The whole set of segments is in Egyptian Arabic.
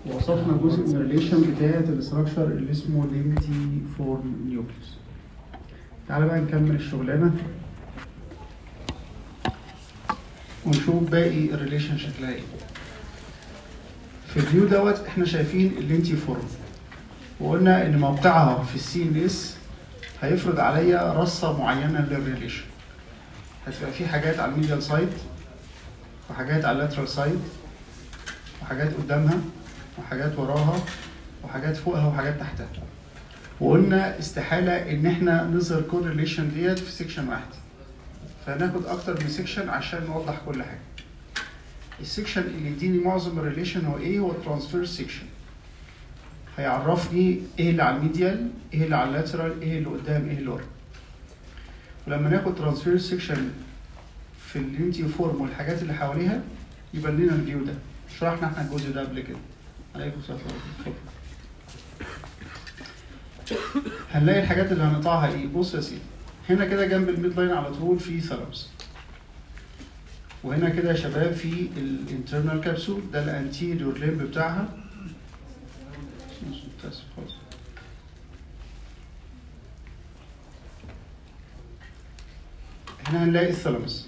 وصفنا جزء من الريليشن بتاعة الاستراكشر اللي اسمه ليمتي فورم نيوكليوس تعالى بقى نكمل الشغلانة ونشوف باقي الريليشن شكلها ايه في الفيو دوت احنا شايفين اللينتي فورم وقلنا ان موقعها في السي ان اس هيفرض عليا رصه معينه للريليشن هتبقى في حاجات على الميديال سايد وحاجات على اللاترال سايد وحاجات قدامها وحاجات وراها وحاجات فوقها وحاجات تحتها وقلنا استحاله ان احنا نظهر كل ريليشن ديت في سيكشن واحد فهناخد اكتر من سيكشن عشان نوضح كل حاجه السيكشن اللي يديني معظم الريليشن هو ايه هو الترانسفير سيكشن هيعرفني ايه اللي على الميديال ايه اللي على اللاترال ايه اللي قدام ايه اللي ورا ولما ناخد ترانسفير سيكشن في اليونتي فورم والحاجات اللي حواليها يبقى لنا الفيو ده شرحنا احنا الجزء ده قبل كده عليكم السلام اتفضل هنلاقي الحاجات اللي هنقطعها ايه بص يا سيدي هنا كده جنب الميد لاين على طول في ثالاموس وهنا كده يا شباب في الانترنال كابسول ده الانتيريور ليمب بتاعها متاسف خالص هنا هنلاقي الثالاموس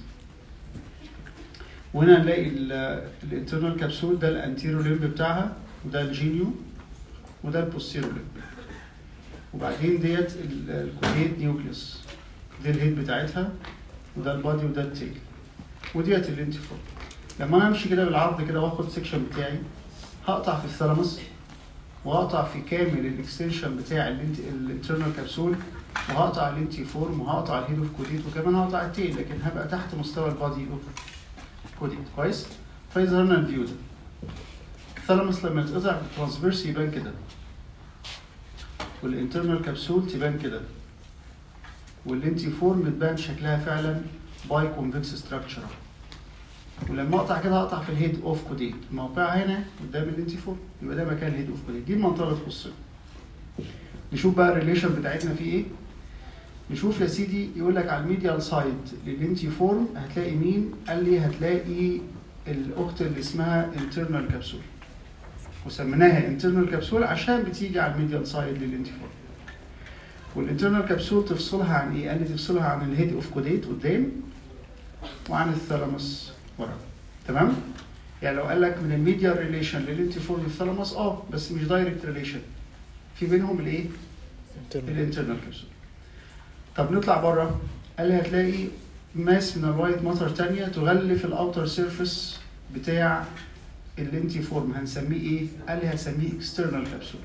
وهنا هنلاقي الانترنال كابسول ده الانتيريور ليمب بتاعها وده الجينيو وده البوستيريور ليمب وبعدين ديت الكوليت نيوكليوس دي الهيد بتاعتها وده البادي وده التيل وديت الانتيفور لما انا امشي كده بالعرض كده واخد سيكشن بتاعي هقطع في الثالاموس وهقطع في كامل الاكستنشن بتاع الانترنال كابسول وهقطع الانتي فورم وهقطع الهيد اوف كوديت وكمان هقطع التيل لكن هبقى تحت مستوى البادي اوف كوديت كويس فيظهر لنا الفيو ده الثالاموس لما يتقطع بالترانسفيرس يبان كده والانترنال كابسول تبان كده والانتي فورم تبان شكلها فعلا باي كونفكس ستراكشر ولما اقطع كده هقطع في الهيد اوف كوديت موقعها هنا قدام الانتي فورم يبقى ده مكان الهيد اوف كوديت دي المنطقه اللي تخصنا نشوف بقى الريليشن بتاعتنا فيه ايه نشوف يا سيدي يقول لك على الميديال سايد للانتي فورم هتلاقي مين قال لي هتلاقي الاخت اللي اسمها انترنال كابسول وسميناها انترنال كابسول عشان بتيجي على الميديال سايد للانتي فورم والانترنال كابسول تفصلها عن ايه؟ قال لي تفصلها عن الهيد اوف كوديت قدام وعن الثالاموس ورا تمام؟ يعني لو قال لك من الميديال ريليشن للانتي فورم للثالاموس اه بس مش دايركت ريليشن في بينهم الايه؟ الانترنال كابسول طب نطلع بره قال لي هتلاقي ماس من الوايت ماتر تانية تغلف الاوتر سيرفيس بتاع الانتي فورم هنسميه ايه؟ قال لي هنسميه اكسترنال كابسول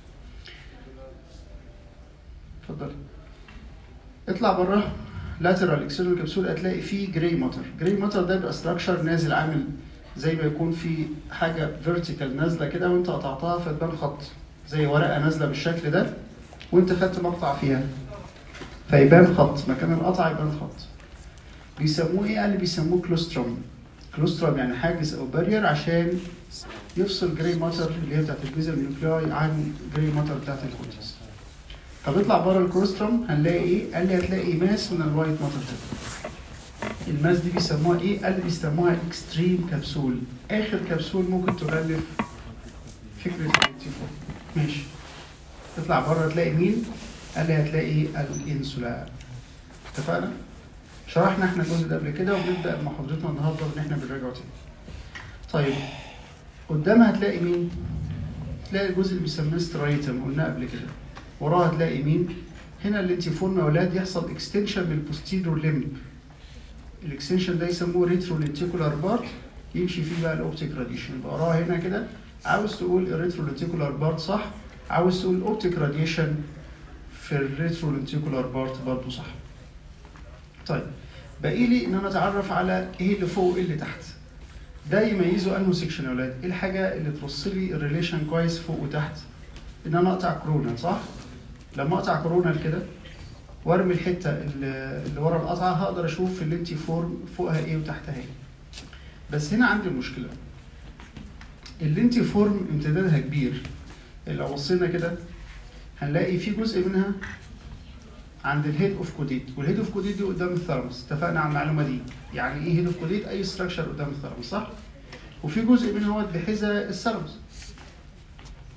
اتفضل اطلع بره لاترال اكسترنال كبسول هتلاقي فيه جراي ماتر جراي ماتر ده بيبقى ستراكشر نازل عامل زي ما يكون في حاجه فيرتيكال نازله كده وانت قطعتها فتبان خط زي ورقه نازله بالشكل ده وانت خدت مقطع فيها فيبان خط مكان القطع يبان خط بيسموه ايه؟ قال لي بيسموه كلوستروم كلوستروم يعني حاجز او بارير عشان يفصل جراي ماتر اللي هي بتاعت الجزء نيوكلاي عن جراي ماتر بتاعت الكوتيس طب اطلع بره الكروستروم هنلاقي ايه؟ قال لي هتلاقي ماس من الوايت ماتر الماس دي بيسموها ايه؟ قال لي بيسموها اكستريم كبسول اخر كبسول ممكن تغلف فكره الانتيفور ماشي تطلع بره تلاقي مين؟ قال لي هتلاقي الانسولا اتفقنا؟ شرحنا احنا الجزء ده قبل كده وبنبدا محاضرتنا النهارده ان احنا بنراجعه تاني. طيب قدامها هتلاقي مين؟ تلاقي الجزء اللي بيسموه سترايتم قلناه قبل كده. وراها هتلاقي مين؟ هنا الانتي فورم يا اولاد يحصل اكستنشن بالبوستيرور ليمب. الاكستنشن ده يسموه ريترو لينتيكولار بارت يمشي فيه بقى الاوبتيك راديشن يبقى وراها هنا كده عاوز تقول الريترو لينتيكولار بارت صح عاوز تقول الاوبتيك راديشن في الريترو لينتيكولار بارت برضه صح. طيب باقي لي ان انا اتعرف على ايه اللي فوق وايه اللي تحت. ده يميزه انه سيكشن يا اولاد، ايه الحاجه اللي ترص لي الريليشن كويس فوق وتحت؟ ان انا اقطع كورونا صح؟ لما اقطع كورونا كده وارمي الحته اللي اللي ورا القطعه هقدر اشوف اللينتي فورم فوقها ايه وتحتها ايه. بس هنا عندي مشكله. اللينتي فورم امتدادها كبير. لو بصينا كده هنلاقي في جزء منها عند الهيد اوف كوديت والهيد اوف كوديت دي قدام الثالاموس اتفقنا على المعلومه دي يعني ايه هيد اوف كوديت اي ستراكشر قدام الثالاموس صح وفي جزء منه هو بحذاء الثالاموس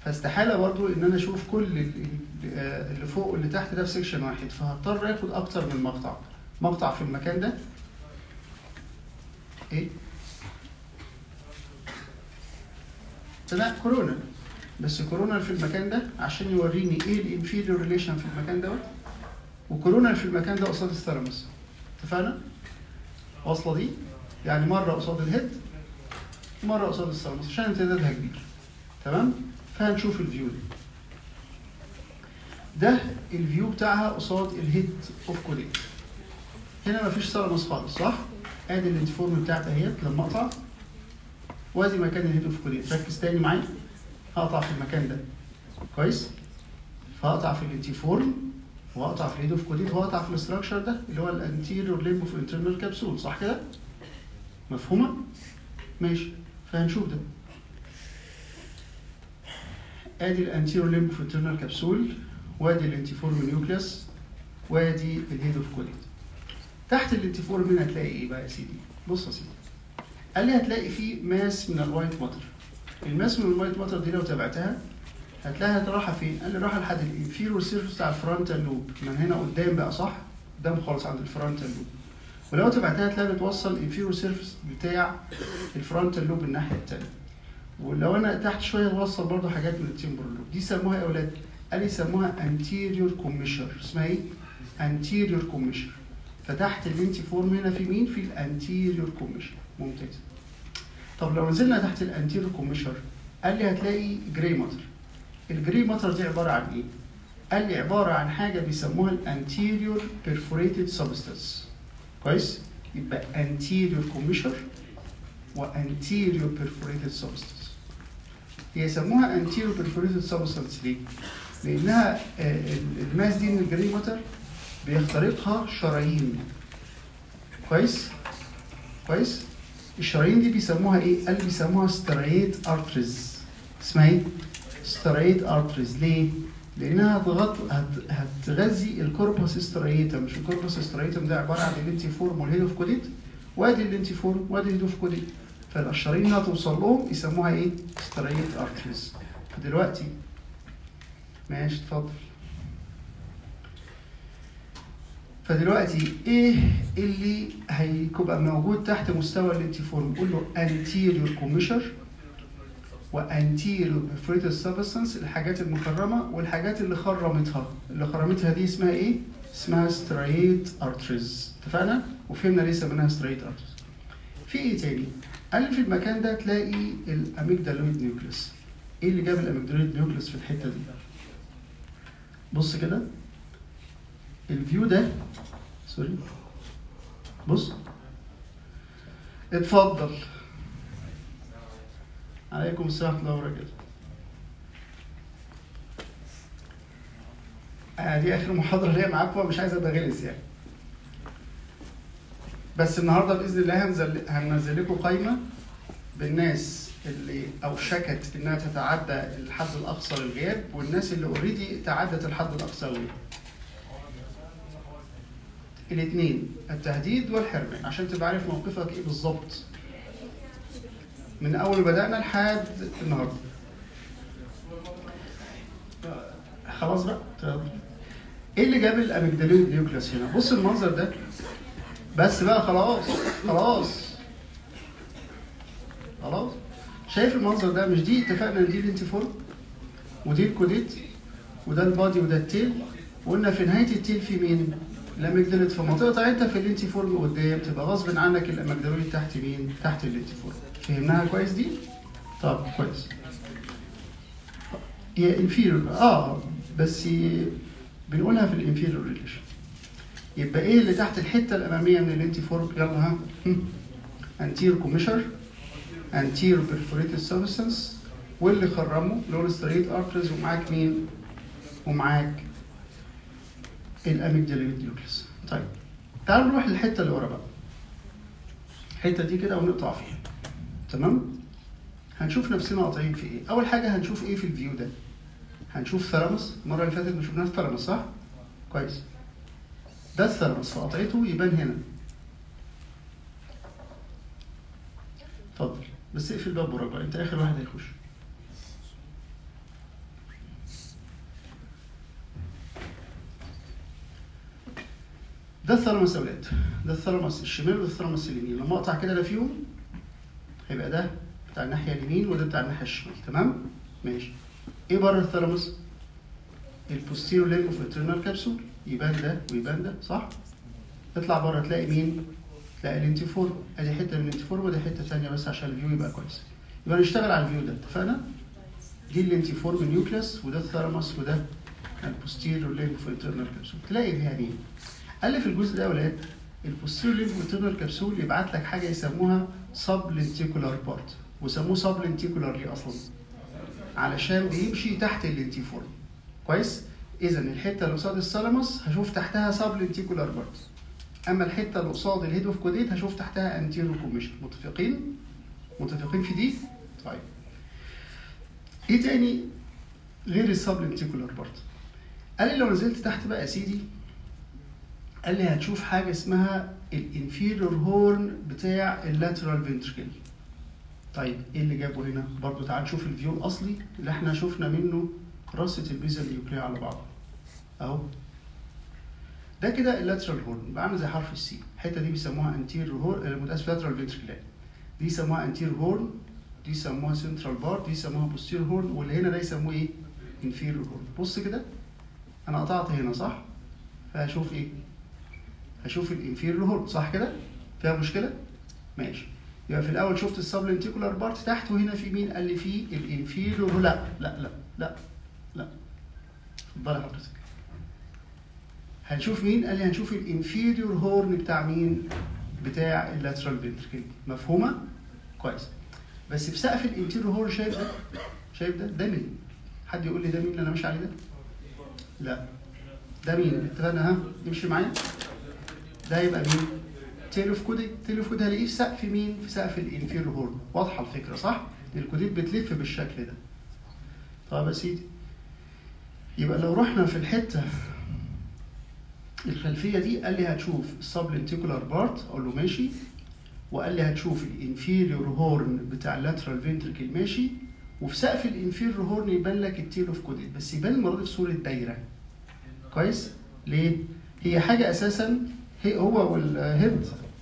فاستحاله برضو ان انا اشوف كل ال- ال- آه، اللي فوق واللي تحت ده في سيكشن واحد فهضطر اخد اكتر من مقطع مقطع في المكان ده ايه لا كورونا بس كورونا في المكان ده عشان يوريني ايه الانفيريور ريليشن في المكان دوت وكورونا في المكان ده قصاد الثالاموس اتفقنا؟ واصله دي يعني مره قصاد الهيد ومره قصاد الثالاموس عشان امتدادها كبير تمام؟ فهنشوف الفيو دي ده الفيو بتاعها قصاد الهيد اوف كوليت هنا مفيش ثالاموس خالص صح؟ ادي الانتيفورم بتاعتها اهيت لما اقطع وادي مكان الهيد اوف كوليت ركز تاني معايا هقطع في المكان ده كويس؟ فهقطع في الانتيفورم وهقطع في الهيد اوف كوليت وهقطع في الاستراكشر ده اللي هو الانتيريور ليمب اوف انترنال كابسول صح كده؟ مفهومه؟ ماشي فهنشوف ده ادي الانتيريور ليمب اوف انترنال كابسول وادي الانتيفورم نيوكليوس وادي الهيد اوف كوليت تحت الانتيفورم هنا هتلاقي ايه بقى يا سيدي؟ بص يا سيدي قال لي هتلاقي فيه ماس من الوايت ماتر الماس من الوايت ماتر دي لو تابعتها هتلاقيها رايحه فين؟ قال لي رايحه لحد الانفيرور سيرفيس بتاع الفرونتال لوب من هنا قدام بقى صح؟ قدام خالص عند الفرونتال لوب ولو تبعتها هتلاقي بتوصل الانفيرور سيرفيس بتاع الفرونتال لوب الناحيه الثانيه ولو انا تحت شويه توصل برضه حاجات من التمبرال لوب دي سموها ايه يا اولاد؟ قال لي سموها anterior commissure اسمها ايه؟ anterior commissure فتحت الانتيفورم هنا في مين؟ في الانتيريور كوميشر ممتاز طب لو نزلنا تحت الانتيريور كوميشر قال لي هتلاقي جراي ماتر الجراي ماتر دي عباره عن ايه؟ قال لي عباره عن حاجه بيسموها الانتيريور بيرفوريتد سبستانس كويس؟ يبقى انتيريور كوميشر وانتيريور بيرفوريتد سبستانس هي يسموها انتيريور بيرفوريتد سبستانس ليه؟ لانها آه، الماس دي من الجراي ماتر بيخترقها شرايين كويس كويس الشرايين دي بيسموها ايه قال بيسموها ستريت ارتريز اسمها ايه ستريت ارتريز ليه لانها هتغط هت... هتغذي الكوربوس ستريتم مش الكوربوس ستريتم ده عباره عن الانتيفورم والهيد اوف كوديت وادي الانتيفورم وادي الهيد اوف كوديت فالشرايين اللي هتوصل لهم يسموها ايه ستريت ارتريز فدلوقتي ماشي اتفضل فدلوقتي ايه اللي هيبقى موجود تحت مستوى الانتيفورم قول له anterior commissure وانتيريور perforated substance الحاجات المكرمه والحاجات اللي خرمتها اللي خرمتها دي اسمها ايه اسمها ستريت ارتريز اتفقنا وفهمنا ليه سميناها ستريت ارتريز في ايه تاني قال لي في المكان ده تلاقي الاميجدالويد نيوكليس ايه اللي جاب الاميجدالويد نيوكليس في الحته دي بص كده الفيو ده سوري بص اتفضل عليكم السلام ورحمه الله وبركاته آه دي اخر محاضره ليا معاكم مش عايز ابقى غلس يعني بس النهارده باذن الله هنزل هننزل لكم قائمه بالناس اللي اوشكت انها تتعدى الحد الاقصى للغياب والناس اللي اوريدي تعدت الحد الاقصى للغياب الاثنين التهديد والحرمان عشان تبقى عارف موقفك ايه بالظبط من اول ما بدانا لحد النهارده خلاص بقى ايه اللي جاب الاميجدالويد نيوكليوس هنا بص المنظر ده بس بقى خلاص خلاص خلاص شايف المنظر ده مش دي اتفقنا ان دي الانتيفورم ودي الكوديت وده البادي وده التيل وقلنا في نهايه التيل في مين؟ الاميجدالويد في منطقه بتاعتها في الانتيفورم قدام تبقى غصب عنك الاميجدالويد تحت مين؟ تحت الانتيفورم فهمناها كويس دي؟ طب كويس هي انفيرور اه بس بنقولها في الانفيرور ريليشن يبقى ايه اللي تحت الحته الاماميه من الانتيفورم يلا ها انتير كوميشر انتير بيرفوريتد سبستانس واللي خرمه اللي هو الستريت ارترز ومعاك مين؟ ومعاك الاميجدالويد نيوكليس طيب تعالوا نروح للحته اللي ورا بقى الحته دي كده ونقطع فيها تمام هنشوف نفسنا قاطعين في ايه اول حاجه هنشوف ايه في الفيو ده هنشوف ثالاموس المره اللي فاتت ما شفناش ثالاموس صح كويس ده الثالاموس فقطعته يبان هنا اتفضل بس اقفل الباب وراك بقى انت اخر واحد هيخش ده الثالاموس يا ولاد ده الثالاموس الشمال وده الثالاموس اليمين لما اقطع كده ده فيهم هيبقى ده بتاع الناحيه اليمين وده بتاع الناحيه الشمال تمام ماشي ايه بره الثالاموس البوستيريور لين اوف اترنال كابسول يبان ده ويبان ده صح تطلع بره تلاقي مين تلاقي الانتيفورم ادي حته من الانتيفورم ودي حته ثانيه بس عشان الفيو يبقى كويس يبقى نشتغل على الفيو ده اتفقنا دي الانتيفورم نيوكليس وده الثالاموس وده البوستيريور لين اوف اترنال كابسول تلاقي فيها مين قال لي في الجزء ده يا ولاد البوستيريور لين اوف اترنال كابسول يبعت لك حاجه يسموها سب لينتيكولار بارت وسموه سب لينتيكولار ليه اصلا علشان بيمشي تحت اللينتيفورم كويس اذا الحته اللي قصاد الثالاموس هشوف تحتها سب لينتيكولار بارت اما الحته اللي قصاد الهيد اوف كوديت هشوف تحتها انتيرو كوميشن متفقين متفقين في دي طيب ايه تاني غير السب لينتيكولار بارت قال لي لو نزلت تحت بقى يا سيدي قال لي هتشوف حاجه اسمها الانفيريور هورن بتاع اللاترال فنتركل طيب ايه اللي جابه هنا برضو تعال نشوف الفيو الاصلي اللي احنا شفنا منه راسه البيزا النيوكليه على بعض اهو ده كده اللاترال هورن يبقى عامل زي حرف السي الحته دي بيسموها انتير هورن متاسف لاترال فنتركل دي يسموها انتير هورن دي يسموها سنترال بار دي يسموها بوستير هورن واللي هنا ده يسموه ايه انفيريور هورن بص كده انا قطعت هنا صح فهشوف ايه هشوف الانفيريور هورن صح كده فيها مشكله ماشي يبقى في الاول شفت السبلنتيكولار بارت تحت وهنا في مين قال لي في الانفيريور لا لا لا لا لا اتفضلي حضرتك هنشوف مين قال لي هنشوف الانفيريور هورن بتاع مين بتاع اللاترال فنتركل مفهومه كويس بس في سقف الانتيريور هورن شايف ده شايف ده ده مين حد يقول لي ده مين اللي انا ماشي عليه ده لا ده مين اتفقنا ها يمشي معايا ده يبقى مين تيل اوف كوديت تيل اوف كوديت هلاقيه في سقف مين في سقف الانفيريور هورن واضحه الفكره صح الكوديت بتلف بالشكل ده طب يا سيدي يبقى لو رحنا في الحته الخلفيه دي قال لي هتشوف السبلنتيكولار بارت اقول له ماشي وقال لي هتشوف الانفيريور هورن بتاع اللاترال فنتركل ماشي وفي سقف الانفيريور هورن يبان لك التيل اوف كوديت بس يبان المره دي في صوره دايره كويس ليه هي حاجه اساسا هي هو والهيد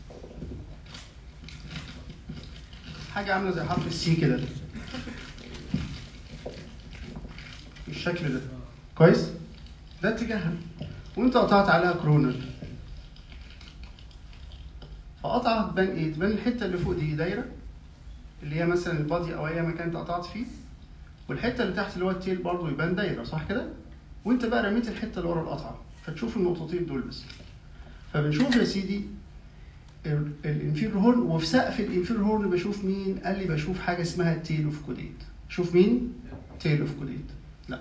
حاجه عامله زي حرف السي كده بالشكل ده كويس ده اتجاهها وانت قطعت عليها كرونر فقطعت تبان ايه تبان الحته اللي فوق دي دايره اللي هي مثلا البادي او اي مكان انت قطعت فيه والحته اللي تحت اللي هو التيل برضه يبان دايره صح كده وانت بقى رميت الحته اللي ورا القطعه فتشوف النقطتين دول بس فبنشوف يا سيدي الانفير هورن وفي سقف الانفير هورن بشوف مين قال لي بشوف حاجه اسمها تيل اوف كوديت شوف مين تيل اوف كوديت لا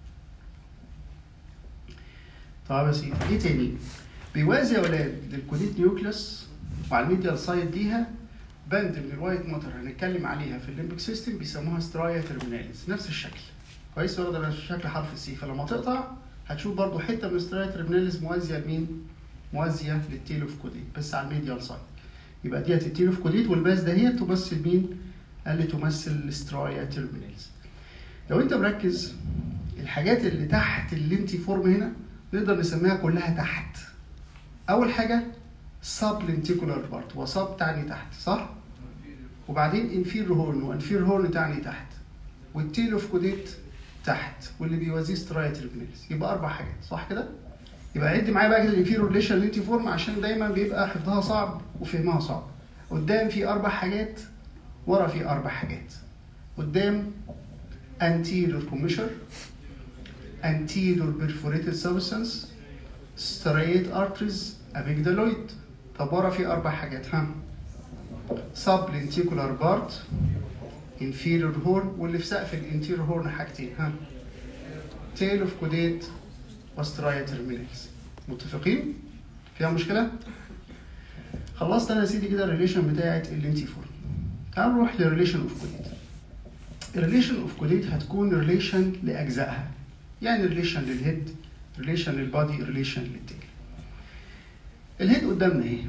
طب يا سيدي ايه تاني بيوازي يا ولاد للكوديت نيوكليس وعلى الميديال سايد ليها بند من الوايت ماتر هنتكلم عليها في الليمبك سيستم بيسموها سترايا ترميناليس نفس الشكل كويس واخده شكل حرف السي فلما تقطع هتشوف برضو حته من سترايا ترميناليس موازيه لمين؟ موازيه للتيل اوف كوديت بس على الميديال سايد يبقى ديت التيل اوف كوديت والباس ده هي تمثل مين؟ قال لي تمثل السترايا ترميناليس لو انت مركز الحاجات اللي تحت اللينتي فورم هنا نقدر نسميها كلها تحت اول حاجه سب لينتيكولار بارت وسب تعني تحت صح وبعدين انفير هورن وانفير هورن تعني تحت والتيل اوف كوديت تحت واللي بيوازيه سترايا تربيناليس يبقى اربع حاجات صح كده يبقى عد معايا بقى كده الانفير ريليشن لينتي فورم عشان دايما بيبقى حفظها صعب وفهمها صعب قدام في اربع حاجات ورا في اربع حاجات قدام anterior commissure anterior perforated substance straight arteries amygdaloid طب ورا في اربع حاجات ها sublenticular part inferior horn واللي في سقف الانتيريور هورن حاجتين ها tail of caudate وسترايا terminalis متفقين؟ فيها مشكلة؟ خلصت انا يا سيدي كده الريليشن بتاعت اللينتي فورم تعال نروح للريليشن اوف كوديت الريليشن اوف كوديت هتكون ريليشن لاجزائها يعني ريليشن للهيد ريليشن للبادي ريليشن للتيل الهيد قدامنا اهي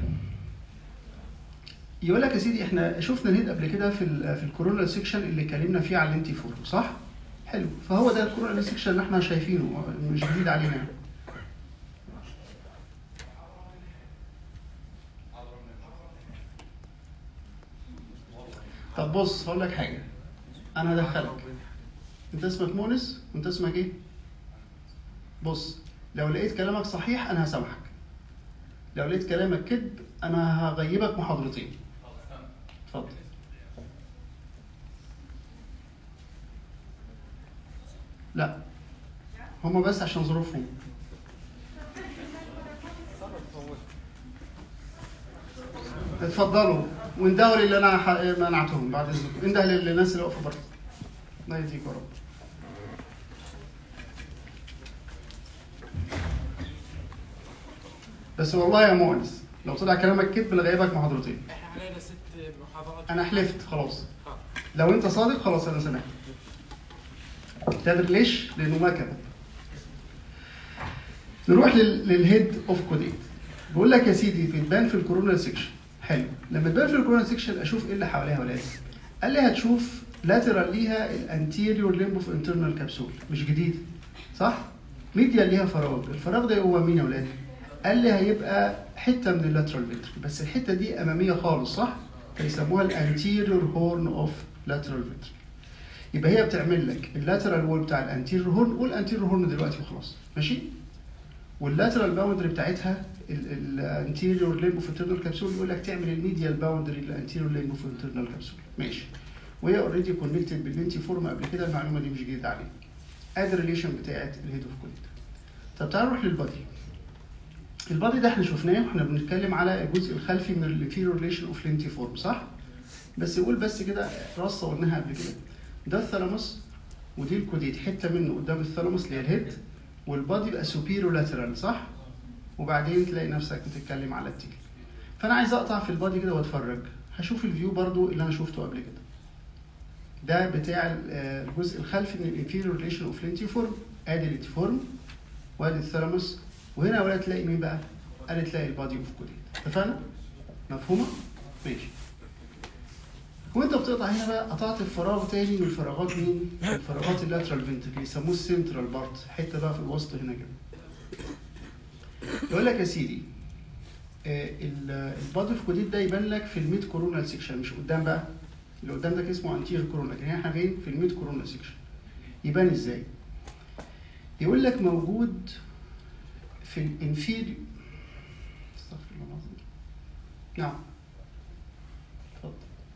يقول لك يا سيدي احنا شفنا الهيد قبل كده في ال في الكورونا سيكشن اللي اتكلمنا فيه على اللينتي فورم صح؟ حلو فهو ده الكورونا سيكشن اللي احنا شايفينه مش جديد علينا طب بص هقول لك حاجه انا هدخلك انت اسمك مونس وانت اسمك ايه بص لو لقيت كلامك صحيح انا هسامحك لو لقيت كلامك كذب انا هغيبك محاضرتين اتفضل لا هما بس عشان ظروفهم اتفضلوا واندهوا للي انا ح- منعتهم بعد اذنكم انده للناس اللي واقفه بره الله يهديك يا رب بس والله يا مؤنس لو طلع كلامك كذب لغيبك محاضرتين احنا علينا ست محاضرات انا حلفت خلاص آه. لو انت صادق خلاص انا سامحك تدري ليش؟ لانه ما كذب نروح لل- للهيد اوف كوديت بقول لك يا سيدي بتبان في الكورونا سيكشن حلو لما تبان في الكورونا سيكشن اشوف ايه اللي حواليها ولا ايه قال لي هتشوف لاترال ليها الانتيريور ليمب اوف انترنال كبسول مش جديد صح ميديا ليها فراغ الفراغ ده هو مين يا ولاد قال لي هيبقى حته من اللاترال فيتري بس الحته دي اماميه خالص صح فيسموها الانتيريور هورن اوف لاترال فيتري يبقى هي بتعمل لك اللاترال وول بتاع الانتيريور هورن قول انتيريور هورن دلوقتي وخلاص ماشي واللاترال باوندري بتاعتها الانتيريور ليمب اوف انترنال كبسول يقول لك تعمل الميديال باوندري للانتيريور ليمب اوف انترنال كبسول ماشي وهي اوريدي كونكتد باللينتي فورم قبل كده المعلومه دي مش جديده علينا ادي الريليشن بتاعت الهيد اوف كوليت طب تعال نروح للبادي البادي ده احنا شفناه واحنا بنتكلم على الجزء الخلفي من الانفيريور ريليشن اوف لينتي فورم صح؟ بس يقول بس كده رصه قلناها قبل كده ده الثالاموس ودي الكوديت حته منه قدام الثالاموس اللي هي الهيد والبادي يبقى سوبيرو لاترال صح؟ وبعدين تلاقي نفسك بتتكلم على التيل فانا عايز اقطع في البادي كده واتفرج هشوف الفيو برضو اللي انا شفته قبل كده ده بتاع ال- آه، الجزء الخلفي من الانفيريور ريليشن اوف لينتيفورم ادي اللينتيفورم وادي الثالاموس وهنا يا ولاد تلاقي مين بقى؟ قال تلاقي البادي اوف كوديت اتفقنا؟ مفهومه؟ ماشي وانت بتقطع هنا بقى قطعت الفراغ تاني من فراغات مين؟ من فراغات اللاترال فينتري يسموه السنترال بارت حته بقى في الوسط هنا كده يقول لك يا سيدي آه، ال- البادي اوف كوديت ده يبان لك في الميد كورونال سيكشن مش قدام بقى اللي قدام ده اسمه انتير كورونا لكن احنا فين في الميد كورونا سيكشن يبان ازاي يقول لك موجود في الانفير استغفر الله العظيم نعم اتفضل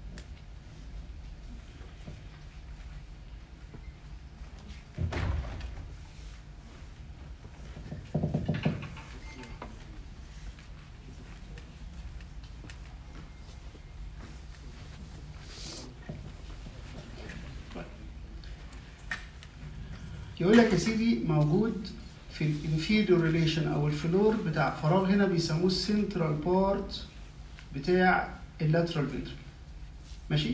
يقول لك يا سيدي موجود في الانفيريور ريليشن او الفلور بتاع فراغ هنا بيسموه السنترال بارت بتاع اللاترال فيتري ماشي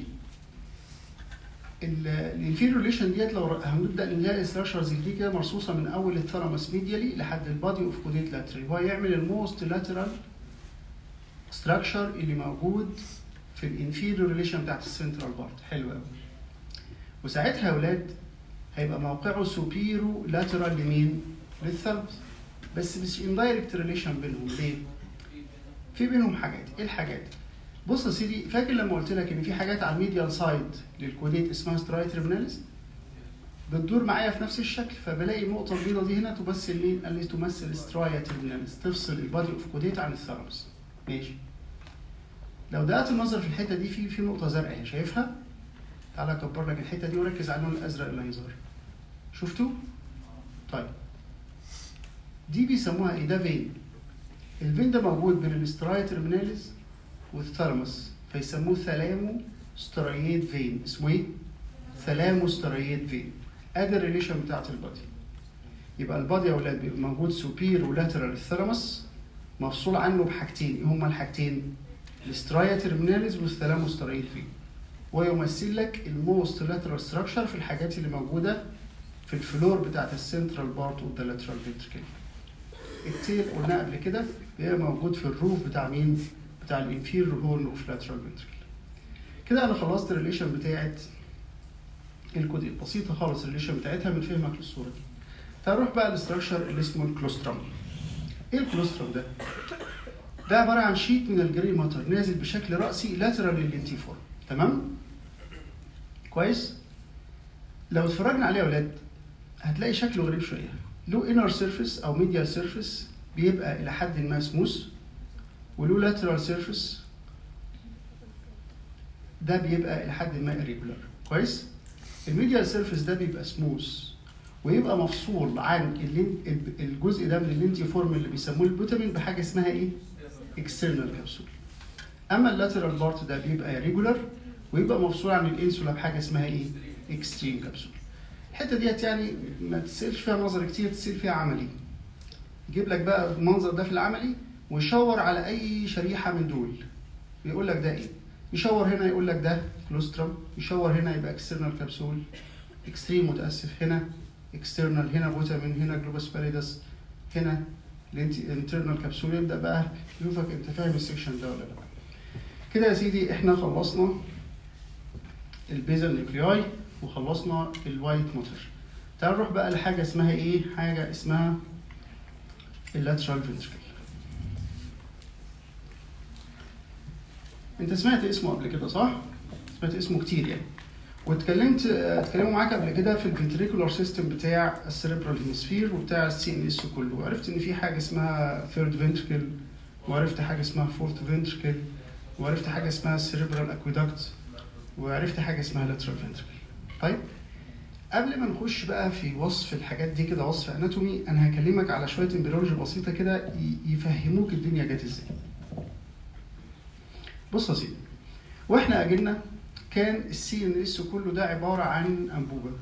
الانفيريور ريليشن ديت لو هنبدا نلاقي ستراكشرز دي كده مرصوصه من اول الثالاموس ميديالي لحد البادي اوف كوديت لاترال هو يعمل الموست لاترال ستراكشر اللي موجود في الانفيريور ريليشن بتاعت السنترال بارت حلو قوي وساعتها يا اولاد هيبقى موقعه سوبيرو لاترال لمين؟ للثالموس بس مش اندايركت ريليشن بينهم ليه؟ في بينهم حاجات، ايه الحاجات؟ بص يا سيدي فاكر لما قلت لك ان في حاجات على الميديال سايد للكوديت اسمها سترايت ترميناليس بتدور معايا في نفس الشكل فبلاقي النقطة البيضاء دي هنا تمثل مين؟ قال لي تمثل سترايا ترميناليس تفصل البادي اوف كوديت عن الثالموس ماشي لو دققت النظر في الحتة دي في في نقطة زرقاء اهي شايفها؟ تعالى اكبر لك الحته دي وركز على اللون الازرق اللي هيظهر شفتوا طيب دي بيسموها ايه ده فين الفين ده موجود بين الاسترايا ترميناليز والثالاموس فيسموه ثلامو سترايد فين اسمه ايه ثلامو سترايد فين ادي الريليشن بتاعت البادي يبقى البادي يا اولاد بيبقى موجود سوبير ولاترال الثالاموس مفصول عنه بحاجتين ايه هما الحاجتين الاسترايا ترميناليز والثلامو سترايد فين ويمثل لك الموست لاترال ستراكشر في الحاجات اللي موجوده في الفلور بتاعت السنترال بارت اوف ذا لاترال فينتركل التيل قلنا قبل كده بيبقى موجود في الروف بتاع مين؟ بتاع الانفيريور هورن اوف لاترال فينتركل كده انا خلصت الريليشن بتاعت الكوديت بسيطه خالص الريليشن بتاعتها من فهمك للصوره دي تعال نروح بقى للستراكشر اللي اسمه الكلوسترم ايه الكلوسترم ده؟ ده عباره عن شيت من الجري ماتر نازل بشكل راسي لاترال للانتيفور تمام؟ كويس لو اتفرجنا عليه يا اولاد هتلاقي شكله غريب شويه له انر سيرفيس او ميديال سيرفيس بيبقى الى حد ما سموث وله لاترال سيرفيس ده بيبقى الى حد ما irregular كويس الميديال سيرفيس ده بيبقى سموث ويبقى مفصول عن اللين- الجزء ده من اللينتي فورم اللي بيسموه البوتامين بحاجه اسمها ايه؟ اكسترنال كبسول اما اللاترال بارت ده بيبقى ريجولار ويبقى مفصول عن الانسولا بحاجه اسمها ايه؟ اكستريم كبسول الحته ديت يعني ما تسالش فيها نظر كتير تسال فيها عملي يجيب لك بقى المنظر ده في العملي ويشاور على اي شريحه من دول يقول لك ده ايه يشاور هنا يقول لك ده كلوسترم يشاور هنا يبقى اكسترنال كبسول اكستريم متاسف هنا اكسترنال هنا بوتامين هنا جلوباس باليدس هنا الانترنال كبسول يبدا بقى يشوفك انت فاهم السكشن ده ولا لا كده يا سيدي احنا خلصنا البيزل نيوكلياي وخلصنا الوايت موتر تعال نروح بقى لحاجه اسمها ايه حاجه اسمها اللاترال فنتركل انت سمعت اسمه قبل كده صح سمعت اسمه كتير يعني واتكلمت اتكلموا معاك قبل كده في الفنتريكولار سيستم بتاع السيربرال هيمسفير وبتاع السي ان اس كله وعرفت ان في حاجه اسمها ثيرد فنتركل وعرفت حاجه اسمها فورث فنتركل وعرفت حاجه اسمها السيربرال اكويدكت وعرفت حاجه اسمها لاترال فنتركل طيب قبل ما نخش بقى في وصف الحاجات دي كده وصف اناتومي انا هكلمك على شويه امبريولوجي بسيطه كده ي- يفهموك الدنيا جت ازاي بص يا سيدي واحنا اجلنا كان السي ان اس كله ده عباره عن انبوبه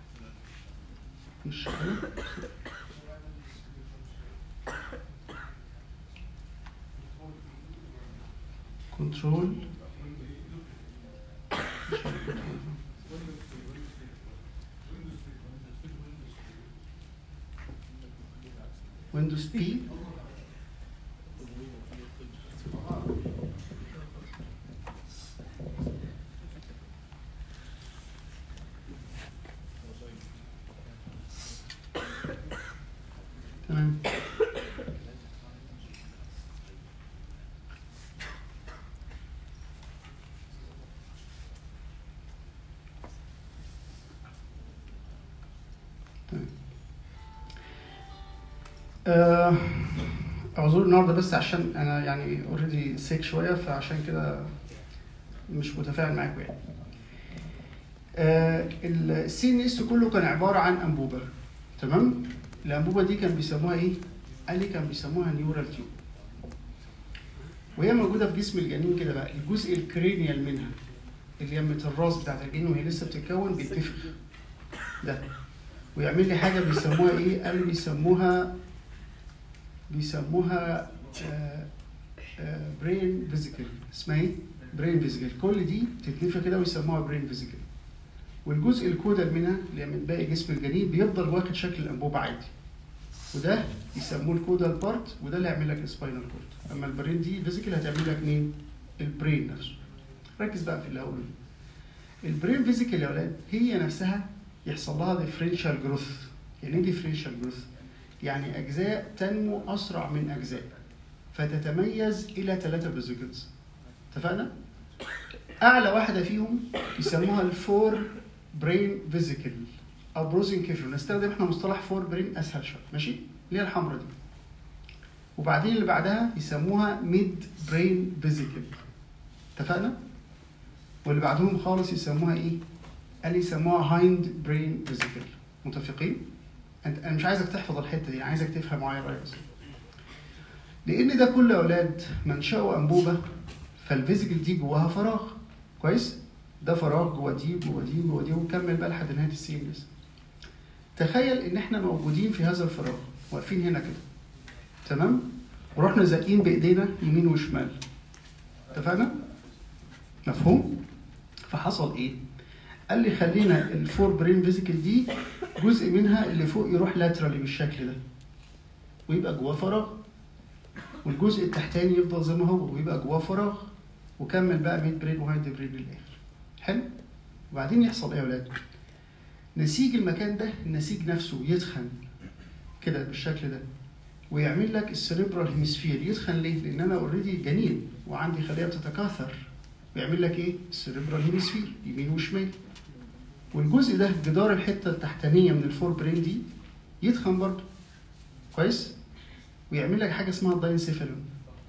مش كده؟ كنترول ويندوز بي تمام تمام. آه، اعذر النهارده بس عشان انا يعني اوريدي سيك شويه فعشان كده مش متفاعل معاكم يعني. السي ان اس كله كان عباره عن انبوبه تمام؟ الانبوبه دي كان بيسموها ايه؟ قال لي كان بيسموها نيورال تيوب. وهي موجوده في جسم الجنين كده بقى الجزء الكرينيال منها اللي هي من الراس بتاعت الجنين وهي لسه بتتكون بيتنفخ ده ويعمل لي حاجه بيسموها ايه؟ قال لي بيسموها بيسموها برين فيزيكال اسمها ايه؟ برين فيزيكال كل دي تتنفخ كده ويسموها برين فيزيكال والجزء الكودال منها اللي من باقي جسم الجنين بيفضل واخد شكل الانبوبه عادي وده يسموه الكودال بارت وده اللي يعمل لك السباينال كورد اما البرين دي فيزيكال هتعمل لك مين؟ البرين نفسه ركز بقى في اللي هقوله البرين فيزيكال يا اولاد هي نفسها يحصل لها ديفرنشال جروث يعني ايه ديفرنشال جروث؟ يعني اجزاء تنمو اسرع من اجزاء فتتميز الى ثلاثه فيزيكلز اتفقنا؟ اعلى واحده فيهم يسموها الفور برين فيزيكال او بروزن كيفر نستخدم احنا مصطلح فور برين اسهل شويه ماشي؟ اللي هي الحمراء دي وبعدين اللي بعدها يسموها ميد برين فيزيكال اتفقنا؟ واللي بعدهم خالص يسموها ايه؟ قال لي يسموها هايند برين فيزيكال متفقين؟ انت انا مش عايزك تحفظ الحته دي عايزك تفهم معايا بقى بس لان ده كله يا اولاد منشأه انبوبه فالفيزيكال دي جواها فراغ كويس ده فراغ جوه دي جوه دي جوه دي ونكمل بقى لحد نهايه السين بس تخيل ان احنا موجودين في هذا الفراغ واقفين هنا كده تمام ورحنا زاقين بايدينا يمين وشمال اتفقنا مفهوم فحصل ايه قال لي خلينا الفور برين فيزيكال دي جزء منها اللي فوق يروح لاترالي بالشكل ده ويبقى جواه فراغ والجزء التحتاني يفضل زي ما هو ويبقى جواه فراغ وكمل بقى ميد برين وهايند برين للاخر حلو وبعدين يحصل ايه يا ولاد نسيج المكان ده النسيج نفسه يتخن كده بالشكل ده ويعمل لك السريبرال هيمسفير يتخن ليه؟ لان انا اوريدي جنين وعندي خليه بتتكاثر ويعمل لك ايه؟ السريبرال هيمسفير يمين وشمال والجزء ده جدار الحته التحتانيه من الفور برين دي يتخن برضه كويس ويعمل لك حاجه اسمها الداينسيفالون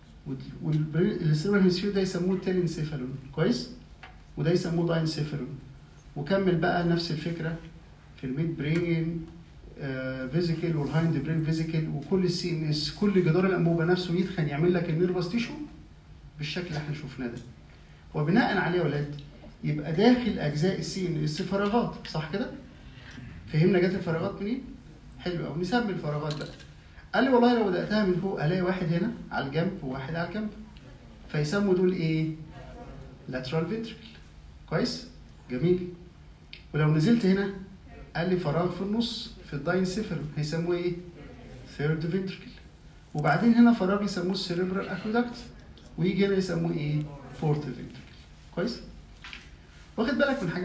والسيرفر هيمسفير ده يسموه التيلينسيفالون كويس وده يسموه داينسيفالون وكمل بقى نفس الفكره في الميد برين فيزيكال والهايند برين فيزيكال وكل السي ان اس كل جدار الانبوبه نفسه يتخن يعمل لك النيرفس تيشو بالشكل اللي احنا شفناه ده وبناء عليه يا ولاد يبقى داخل اجزاء السي ان اس فراغات صح كده؟ فهمنا جت الفراغات منين؟ حلو قوي نسمي الفراغات بقى قال لي والله لو بداتها من فوق الاقي واحد هنا على الجنب وواحد على الجنب فيسموا دول ايه؟ lateral ventricle كويس؟ جميل ولو نزلت هنا قال لي فراغ في النص في الداينسيفالون هيسموه ايه؟ ثيرد فنتركل وبعدين هنا فراغ يسموه السيريبرال اكويدكت ويجي هنا يسموه ايه؟ فورث فنتركل كويس؟ واخد بالك من حاجه؟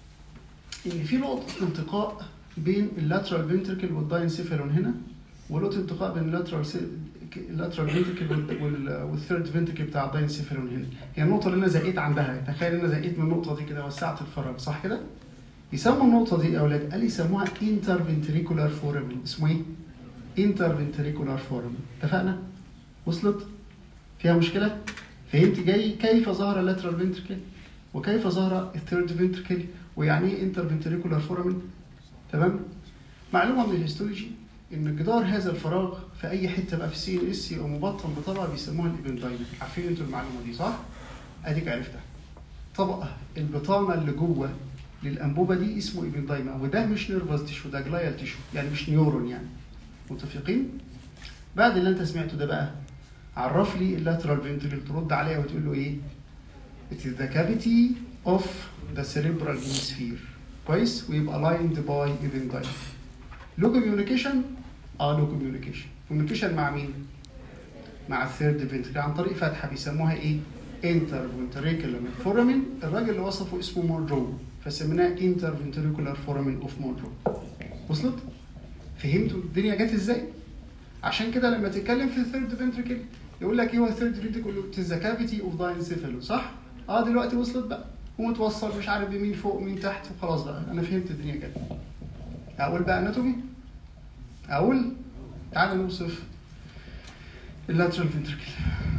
ان في نقطه التقاء بين اللاترال فنتركل والداينسيفالون هنا ونقطه التقاء بين اللاترال اللاترال فنتركل والثيرد فنتركل بتاع الداينسيفالون هنا هي النقطه اللي انا زقيت عندها تخيل انا زقيت من النقطه دي كده وسعت الفراغ صح كده؟ يسموا النقطة دي يا أولاد قال يسموها interventricular foramen اسمه إيه؟ interventricular foramen اتفقنا؟ وصلت؟ فيها مشكلة؟ فهمت جاي كيف ظهر اللاترال ventricle وكيف ظهر الثيرد ventricle ويعني إيه interventricular foramen تمام؟ معلومة من الهيستولوجي إن جدار هذا الفراغ في أي حتة بقى في السي ان اس أو مبطن بطبقة بيسموها الإبندايم عارفين أنتوا المعلومة دي صح؟ أديك عرفتها طبقة البطانة اللي جوه للانبوبه دي اسمه ايبندايما وده مش نيرفس تيشو ده جلايال تيشو يعني مش نيورون يعني متفقين بعد اللي انت سمعته ده بقى عرف لي اللاترال فنتريكل ترد عليها وتقول له ايه it is the cavity of the cerebral hemisphere كويس ويبقى lined by ependyma له كوميونيكيشن اه له كوميونيكيشن كوميونيكيشن مع مين مع الثيرد فنتريكل عن طريق فتحه بيسموها ايه انتر فنتريكولار فورامين الراجل اللي وصفه اسمه مونرو فسميناها انتر فنتريكولار فورامين اوف مونرو وصلت؟ فهمتوا الدنيا جت ازاي؟ عشان كده لما تتكلم في الثيرد فنتريكل يقول لك ايه هو الثيرد فنتريكل ذا كافيتي اوف داينسيفالو صح؟ اه دلوقتي وصلت بقى ومتوصل مش عارف بمين فوق ومين تحت وخلاص بقى انا فهمت الدنيا جت اقول بقى اناتومي اقول تعالى نوصف اللاترال فنتريكل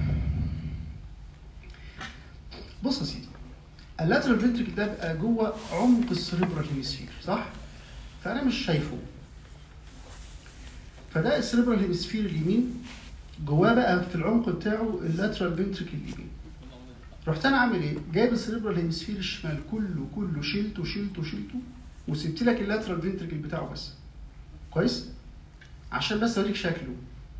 بص يا سيدي اللاترال فنتريكل ده بقى جوه عمق السريبرال هيمسفير صح؟ فانا مش شايفه فده السريبرال هيمسفير اليمين جواه بقى في العمق بتاعه اللاترال فنتريكل اليمين رحت انا عامل ايه؟ جايب السريبرال هيمسفير الشمال كله كله شلته شلته شلته وسبت لك اللاترال فنتريكل بتاعه بس كويس؟ عشان بس اوريك شكله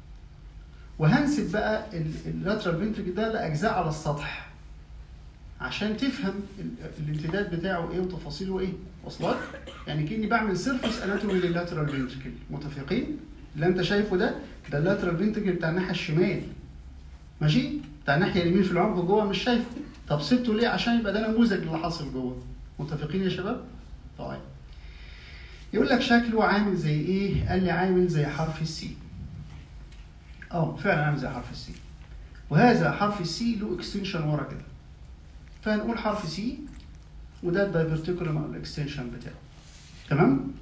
وهنسب بقى اللاترال فنتريكل ده لاجزاء على السطح عشان تفهم الامتداد بتاعه ايه وتفاصيله ايه وصلت يعني كاني بعمل سيرفيس اناتومي لللاترال فنتركل متفقين اللي انت شايفه ده ده اللاترال فنتركل بتاع الناحيه الشمال ماشي بتاع الناحيه اليمين في العمق جوه مش شايفه طب سبته ليه عشان يبقى ده نموذج اللي حاصل جوه متفقين يا شباب طيب يقول لك شكله عامل زي ايه قال لي عامل زي حرف السي اه فعلا عامل زي حرف السي وهذا حرف السي له اكستنشن ورا كده فهنقول حرف سي وده الدايفرتيكولم او الاكستنشن بتاعه تمام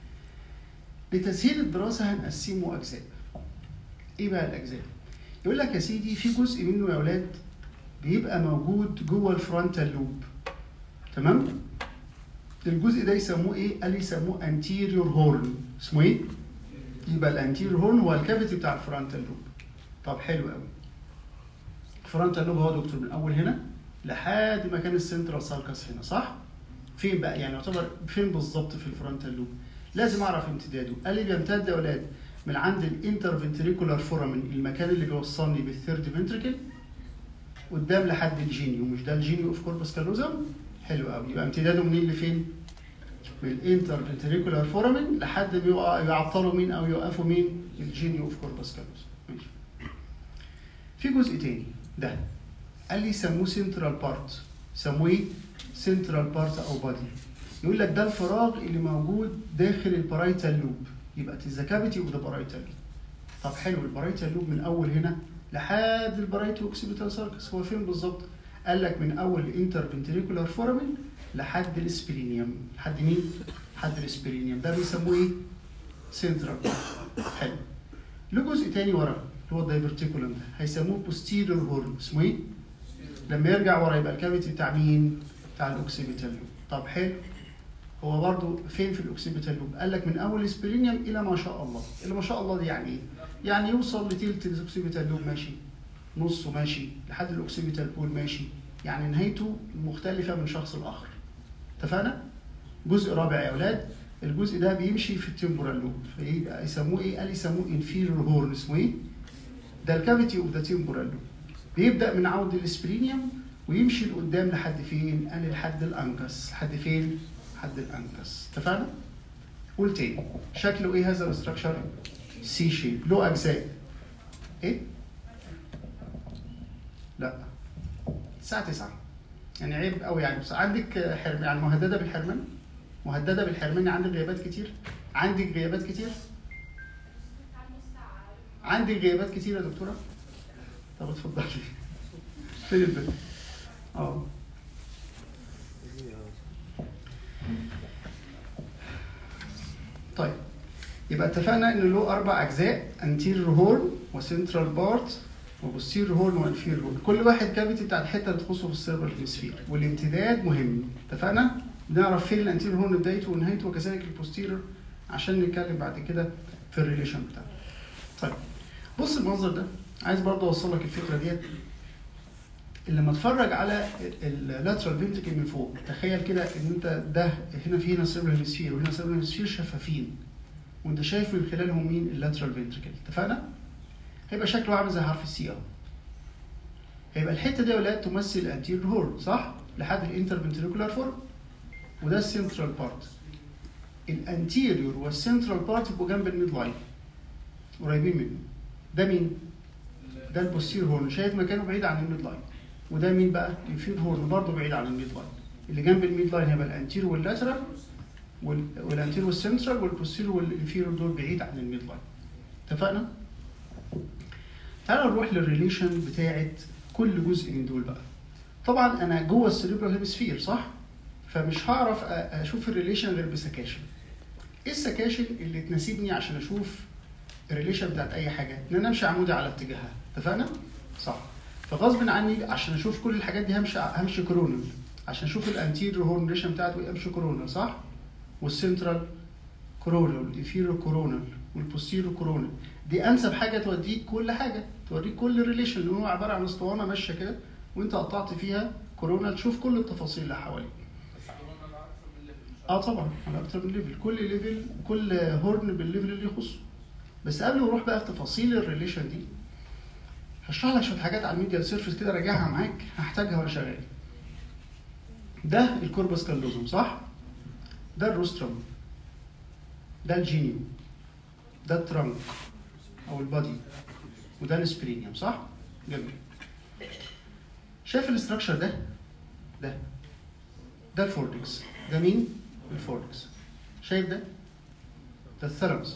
لتسهيل الدراسه هنقسمه اجزاء ايه بقى الاجزاء يقول لك يا سيدي في جزء منه يا اولاد بيبقى موجود جوه الفرونتال لوب تمام الجزء ده يسموه ايه قال لي يسموه انتيريور هورن اسمه ايه يبقى الانتيريور هورن هو الكافيتي بتاع الفرونتال لوب طب حلو قوي الفرونتال لوب هو دكتور من اول هنا لحد ما كان السنترال سالكس هنا صح؟ فين بقى يعني يعتبر فين بالظبط في الفرونتال لوب؟ لازم اعرف امتداده، قال لي بيمتد يا اولاد من عند الانترفنتريكولار فورامين المكان اللي بيوصلني بالثيرد فنتريكل قدام لحد الجينيو مش ده الجينيو اوف كوربس كالوزم؟ حلو قوي يبقى امتداده منين لفين؟ من الانترفنتريكولار فورامين لحد ما يعطلوا مين او يوقفوا مين؟ الجينيو اوف كوربس كالوزم ماشي. في جزء تاني ده قال لي سموه سنترال بارت سموه ايه؟ سنترال بارت او بادي يقول لك ده الفراغ اللي موجود داخل البارايتال لوب يبقى ذا كافيتي اوف ذا بارايتال لوب طب حلو البارايتال لوب من اول هنا لحد البارايتو اوكسيبيتال ساركس هو فين بالظبط؟ قال لك من اول الانتر فنتريكولار فورامين لحد الاسبرينيوم لحد مين؟ لحد الاسبرينيوم ده بيسموه ايه؟ سنترال حلو له جزء تاني ورا اللي هو الدايفرتيكولم ده هيسموه بوستيريور هورن اسمه ايه؟ لما يرجع ورا يبقى الكافيتي بتاع مين؟ بتاع الاوكسيبيتال لوب طب حلو هو برضو فين في الاوكسيبيتال لوب؟ قال لك من اول الاسبرينيوم الى ما شاء الله، الى ما شاء الله دي يعني ايه؟ يعني يوصل لتلت الاوكسيبيتال لوب ماشي نصه ماشي لحد الاوكسيبيتال بول ماشي يعني نهايته مختلفه من شخص لاخر اتفقنا؟ جزء رابع يا اولاد الجزء ده بيمشي في التمبورال لوب فيبقى يسموه ايه؟ قال يسموه انفيرور هورن اسمه ايه؟ ده الكافيتي اوف ذا تمبورال لوب بيبدا من عود الاسبرينيوم ويمشي لقدام لحد فين؟ قال لحد الانكس لحد فين؟ لحد الانكس اتفقنا؟ قول تاني شكله ايه هذا الاستراكشر؟ سي شيب له اجزاء ايه؟ لا الساعة 9 يعني عيب قوي يعني بس عندك حرم يعني مهددة بالحرمان مهددة بالحرمان عندك غيابات كتير عندك غيابات كتير عندك غيابات كتير يا دكتورة طب اتفضلي فين البنت اه طيب يبقى اتفقنا ان له اربع اجزاء انتيريور هورن وسنترال بارت وبوستيريور هورن وانفيريور هورن كل واحد كافيتي بتاع الحته اللي تخصه في السيربر هيمسفير والامتداد مهم اتفقنا نعرف فين الانتيريور هورن بدايته ونهايته وكذلك البوستيريور عشان نتكلم بعد كده في الريليشن بتاعه طيب بص المنظر ده عايز برضه اوصل لك الفكره ديت لما اتفرج على اللاترال فينتركل من فوق تخيل كده ان انت ده هنا في هنا سيربر هيمسفير وهنا سيربر هيمسفير شفافين وانت شايف من خلالهم مين اللاترال فينتركل اتفقنا؟ هيبقى شكله عامل زي حرف السي اه هيبقى الحته دي يا ولاد تمثل الانتيريور هورن صح؟ لحد الانترفنتريكولار فورم وده السنترال بارت الانتيريور والسنترال بارت يبقوا جنب الميد لاين قريبين منه ده مين؟ ده البوستير هورن شايف مكانه بعيد عن الميد لاين وده مين بقى؟ الانفير هورن برضه بعيد عن الميد لاين اللي جنب الميد لاين هيبقى الانتيريور واللاترال والانتيريور والسنترال والبوستيريور والانفيريور دول بعيد عن الميد لاين اتفقنا؟ تعالوا نروح للريليشن بتاعت كل جزء من دول بقى طبعا انا جوه السيريبرال هيمسفير صح؟ فمش هعرف أ- اشوف الريليشن غير بسكاشن ايه السكاشن اللي تناسبني عشان اشوف الريليشن بتاعت اي حاجه ان انا امشي عمودي على اتجاهها اتفقنا صح فغصب عني عشان اشوف كل الحاجات دي همشي همشي كورونال عشان اشوف الانتيريور هورن ريليشن بتاعته ايه امشي كورونال صح والسنترال كورونال والانفيريور كورونال والبوستيريور كورونال دي انسب حاجه توديك كل حاجه توريك كل الريليشن اللي هو عباره عن اسطوانه ماشيه كده وانت قطعت فيها كورونال تشوف كل التفاصيل اللي حواليك اه طبعا على اكتر من ليفل كل ليفل كل هورن بالليفل اللي يخصه بس قبل ما نروح بقى في تفاصيل الريليشن دي هشرح لك شويه حاجات على الميديا سيرفيس كده راجعها معاك هحتاجها وانا شغال ده الكوربس كالوزوم صح ده الروسترم ده الجينيو ده الترنك او البادي وده السبرينيوم صح جميل شايف الاستراكشر ده ده ده الفورنكس ده مين الفورنكس شايف ده ده الثالاموس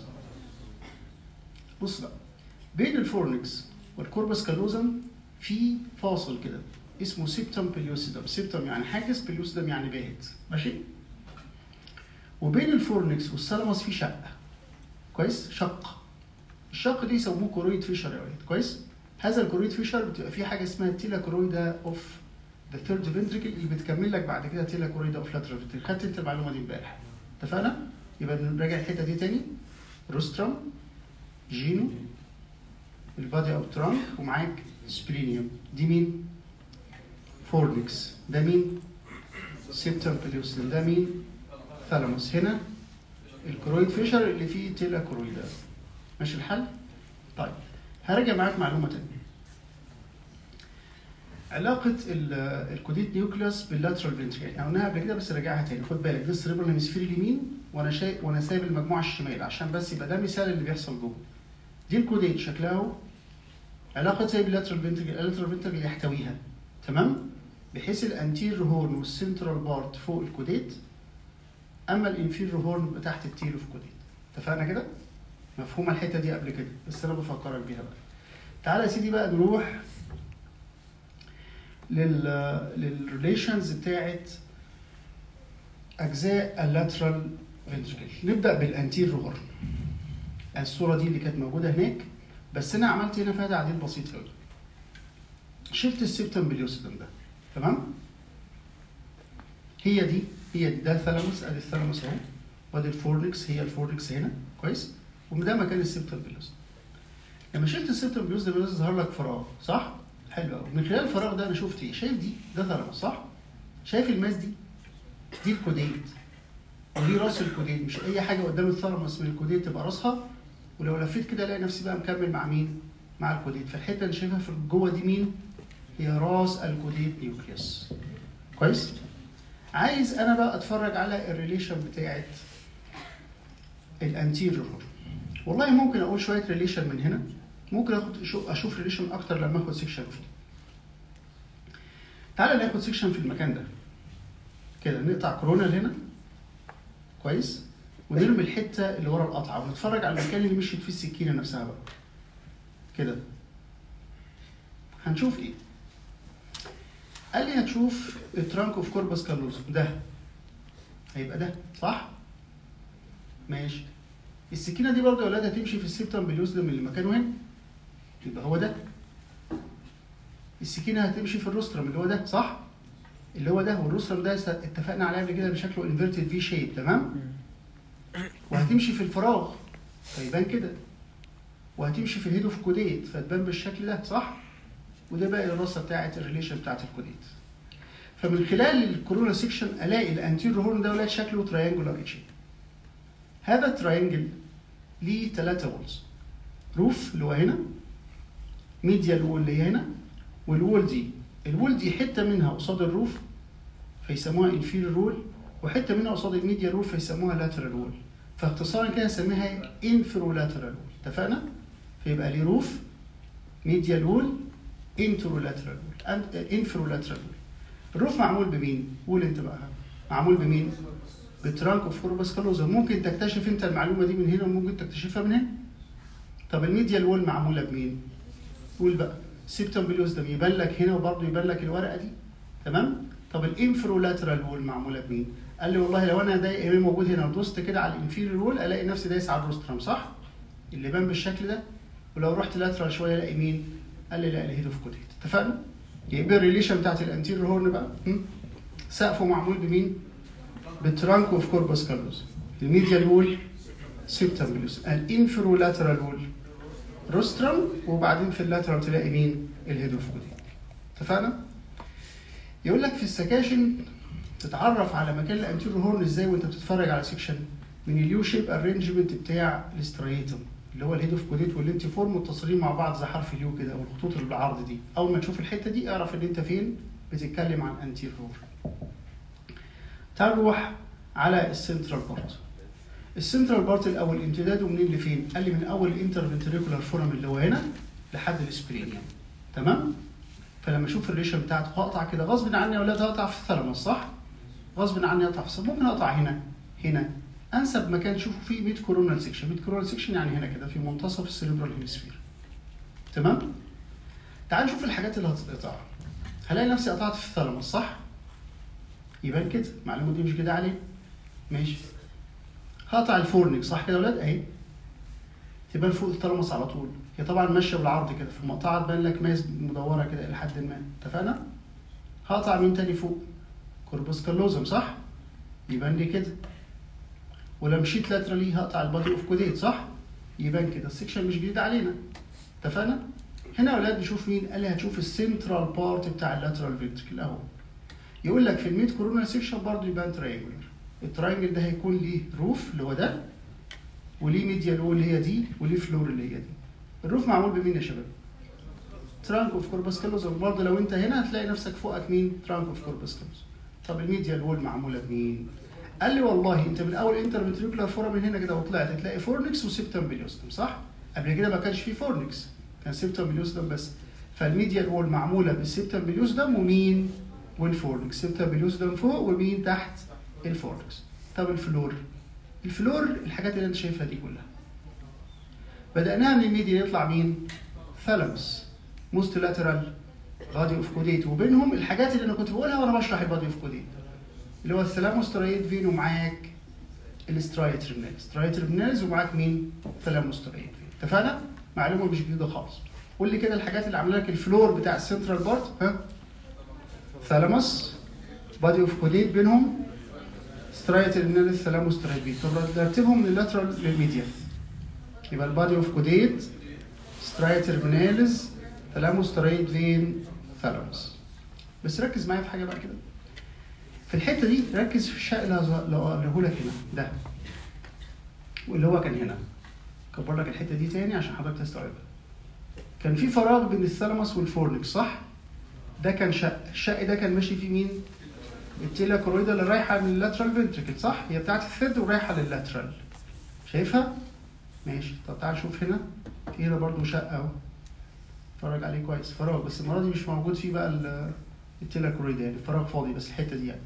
بص بقى بين الفورنكس والكوربس كالوزم في فاصل كده اسمه سيبتم بليوسيدم سيبتم يعني حاجز بليوسيدم يعني باهت ماشي وبين الفورنكس والثالاموس في شقه كويس شق الشق دي يسموه كورويد فيشر يا ولاد كويس هذا الكورويد فيشر بتبقى فيه حاجه اسمها تيلا كورويدا اوف ذا ثيرد فنتريكل اللي بتكمل لك بعد كده تيلا كورويدا اوف لاترال فنتريكل خدت انت المعلومه دي امبارح اتفقنا يبقى نراجع الحته دي تاني روسترم جينو البادي او ترانك ومعاك سبرينيوم دي مين فورنكس ده مين سيبتم بليوسين ده مين ثالاموس هنا الكرويد فيشر اللي فيه تيلا كرويدا ماشي الحل طيب هرجع معاك معلومه تانية علاقة ال- الكوديت نيوكليوس باللاترال فنتريكل يعني قلناها قبل كده بس راجعها تاني خد بالك ده السريبرال هيمسفير اليمين وانا شايف وانا سايب المجموعة الشمال عشان بس يبقى ده مثال اللي بيحصل جوه دي الكوديت شكلها اهو علاقة زي باللاترال فنتريكل اللاترال فنتريكل يحتويها تمام بحيث الانتير هورن والسنترال بارت فوق الكوديت اما الانفيريور هورن بيبقى تحت التيلو في كوديت اتفقنا كده مفهومه الحته دي قبل كده بس انا بفكرك بيها بقى تعالى يا سيدي بقى نروح لل للريليشنز بتاعت اجزاء اللاترال فنتركل نبدا بالانتير هورن الصوره دي اللي كانت موجوده هناك بس انا عملت هنا فيها تعديل بسيط قوي شلت السيبتم بليوسيدم ده تمام هي دي هي دي ده الثالاموس ادي الثالاموس اهو وادي الفورنكس هي الفورنكس هنا كويس وده مكان السيبتم بليوسيدم لما شلت السيبتم بليوسيدم يظهر لك فراغ صح؟ حلو قوي من خلال الفراغ ده انا شفت ايه؟ شايف دي ده ثالاموس صح؟ شايف الماس دي؟ دي الكوديت ودي راس الكوديت مش اي حاجه قدام الثالاموس من الكوديت تبقى راسها ولو لفيت كده الاقي نفسي بقى مكمل مع مين؟ مع الكوديت فالحته اللي شايفها في جوه دي مين؟ هي راس الكوديت نيوكليوس كويس؟ عايز انا بقى اتفرج على الريليشن بتاعت الانتيريور والله ممكن اقول شويه ريليشن من هنا ممكن اخد اشوف ريليشن اكتر لما اخد سيكشن فيه تعالى ناخد سيكشن في المكان ده كده نقطع كورونا هنا كويس ونرمي الحته اللي ورا القطعه ونتفرج على المكان اللي مشيت فيه السكينه نفسها بقى كده هنشوف ايه قال لي هتشوف الترانك اوف كوربس كالوزم ده هيبقى ده صح ماشي السكينه دي برضه يا ولاد هتمشي في السيبتم بليوزدم اللي مكانه هنا يبقى هو ده السكينه هتمشي في الروسترم اللي هو ده صح اللي هو ده والروسترم ده اتفقنا عليه قبل كده بشكله انفيرتد في شيب تمام وهتمشي في الفراغ فيبان كده وهتمشي في الهيد اوف كوديت فتبان بالشكل ده صح وده بقى الرصه بتاعت الريليشن بتاعت الكوديت فمن خلال الكورونا سيكشن الاقي الانتيريور هورن ده ولاد شكله تريانجولار اتش هذا التريانجل ليه ثلاثة وولز روف اللي هو هنا ميديال وول اللي هي هنا والوول دي الوول دي حته منها قصاد الروف فيسموها انفيريور وول وحته منها قصاد الميديال وول فيسموها لاترال وول فاختصارا كده نسميها انفرولاترال وول اتفقنا؟ فيبقى ليه روف ميديال وول انترولاترال وول انفرولاترال وول الروف معمول بمين؟ قول انت بقى معمول بمين؟ بالترانك اوف كوربس كالوزا ممكن تكتشف انت المعلومه دي من هنا وممكن تكتشفها من هنا طب الميديال وول معموله بمين؟ قول بقى سيبتم بليوز ده يبان لك هنا وبرضه يبان لك الورقه دي تمام؟ طب الانفرولاترال وول معموله بمين؟ قال لي والله لو انا ده موجود هنا ودوست كده على الانفيريور وول الاقي نفسي دايس على الروسترم صح؟ اللي بان بالشكل ده ولو رحت لاترال شويه الاقي مين؟ قال لي لا الهيد اوف كوديت اتفقنا؟ يبقى الريليشن بتاعت الانتيريور هورن بقى سقفه معمول بمين؟ بالترانك اوف كوربس كالوز الميديال وول سيبتم بلوس الانفرولاترال وول روسترم وبعدين في اللاترال تلاقي مين؟ الهيد اوف كوديت اتفقنا؟ يقول لك في السكاشن تتعرف على مكان الانتيريور هورن ازاي وانت بتتفرج على سيكشن من اليو شيب ارينجمنت بتاع الاستريتم اللي هو الهيد اوف كوديت واللينتي فورم متصلين مع بعض زي حرف اليو كده او الخطوط اللي بالعرض دي اول ما تشوف الحته دي اعرف ان انت فين بتتكلم عن انتير هورن تعال نروح على السنترال بارت السنترال بارت الاول امتداده منين لفين قال لي من اول الانترفنتريكولار فورم اللي هو هنا لحد الاسبرينيوم تمام فلما اشوف الريشه بتاعته هقطع كده غصب عني يا اولاد هقطع في الثلمس صح غصب عني اقطع في الثلمس ممكن اقطع هنا هنا انسب مكان تشوفوا فيه ميد كورونال سيكشن ميد كورونال سيكشن يعني هنا كده في منتصف السيريبرال هيمسفير تمام تعال نشوف الحاجات اللي هتتقطع هلاقي نفسي قطعت في الثلمس صح يبان كده المعلومه دي مش كده عليه ماشي هقطع الفورنك صح كده يا اولاد اهي تبان فوق الثلمس على طول هي طبعا ماشيه بالعرض كده في المقطعه تبان لك ماس مدوره كده الى حد ما اتفقنا هقطع مين تاني فوق كوربس كالوزم صح يبان لي كده ولو مشيت لاترالي هقطع البادي اوف كوديت صح يبان كده السكشن مش جديد علينا اتفقنا هنا يا اولاد نشوف مين قال لي هتشوف السنترال بارت بتاع اللاترال فينتركل اهو يقول لك في الميد كورونال سيكشن برضه يبان تراينجولار التراينجل ده هيكون ليه روف اللي هو ده وليه ميديال وول اللي هي دي وليه فلور اللي هي دي الروف معمول بمين يا شباب ترانك اوف كوربس كالوزم برضه لو انت هنا هتلاقي نفسك فوقك مين ترانك اوف كوربس كالوزم طب الميديال وول معموله بمين قال لي والله انت من اول انترفنتريكولار فورم من هنا كده وطلعت هتلاقي فورنكس وسيبتم بليوستم صح قبل كده ما كانش فيه فورنكس كان سيبتم بليوستم بس فالميديال وول معموله بالسيبتم بليوستم ومين والفورنكس سيبتم بليوستم فوق ومين تحت الفورنكس طب الفلور الفلور الحاجات اللي انت شايفها دي كلها بدأناها من الميديا يطلع مين ثالاموس موست لاترال بادي اوف كوديت وبينهم الحاجات اللي انا كنت بقولها وانا بشرح البادي اوف كوديت اللي هو الثلاموسترويد فين ومعاك الاسترايترمينالز استرايترمينالز ومعاك مين؟ ثلاموسترويد فين اتفقنا؟ معلومه مش جديده خالص قول لي كده الحاجات اللي عامله لك الفلور بتاع السنترال بارت ها ثالاموس بادي اوف كوديت بينهم سترايترمينالز ثلاموسترويد فين طب رتبهم من اللاترال للميديال يبقى البادي اوف كوديت سترايترمينالز ثلاموسترويد فين ثالاموس بس ركز معايا في حاجه بقى كده في الحته دي ركز في الشق اللي هقوله لك هنا ده واللي هو كان هنا كبر لك الحته دي تاني عشان حضرتك تستوعبها كان في فراغ بين الثالاموس والفورنكس صح ده كان شق الشق ده كان ماشي فيه مين التيلا كرويدا اللي رايحه من اللاترال فنتريكل صح هي بتاعت الثيرد ورايحه لللاترال شايفها ماشي طب تعال شوف هنا في هنا برضو شق اهو اتفرج عليه كويس فراغ بس المره دي مش موجود فيه بقى ال- التيلا كرويدا يعني فراغ فاضي بس الحته دي يعني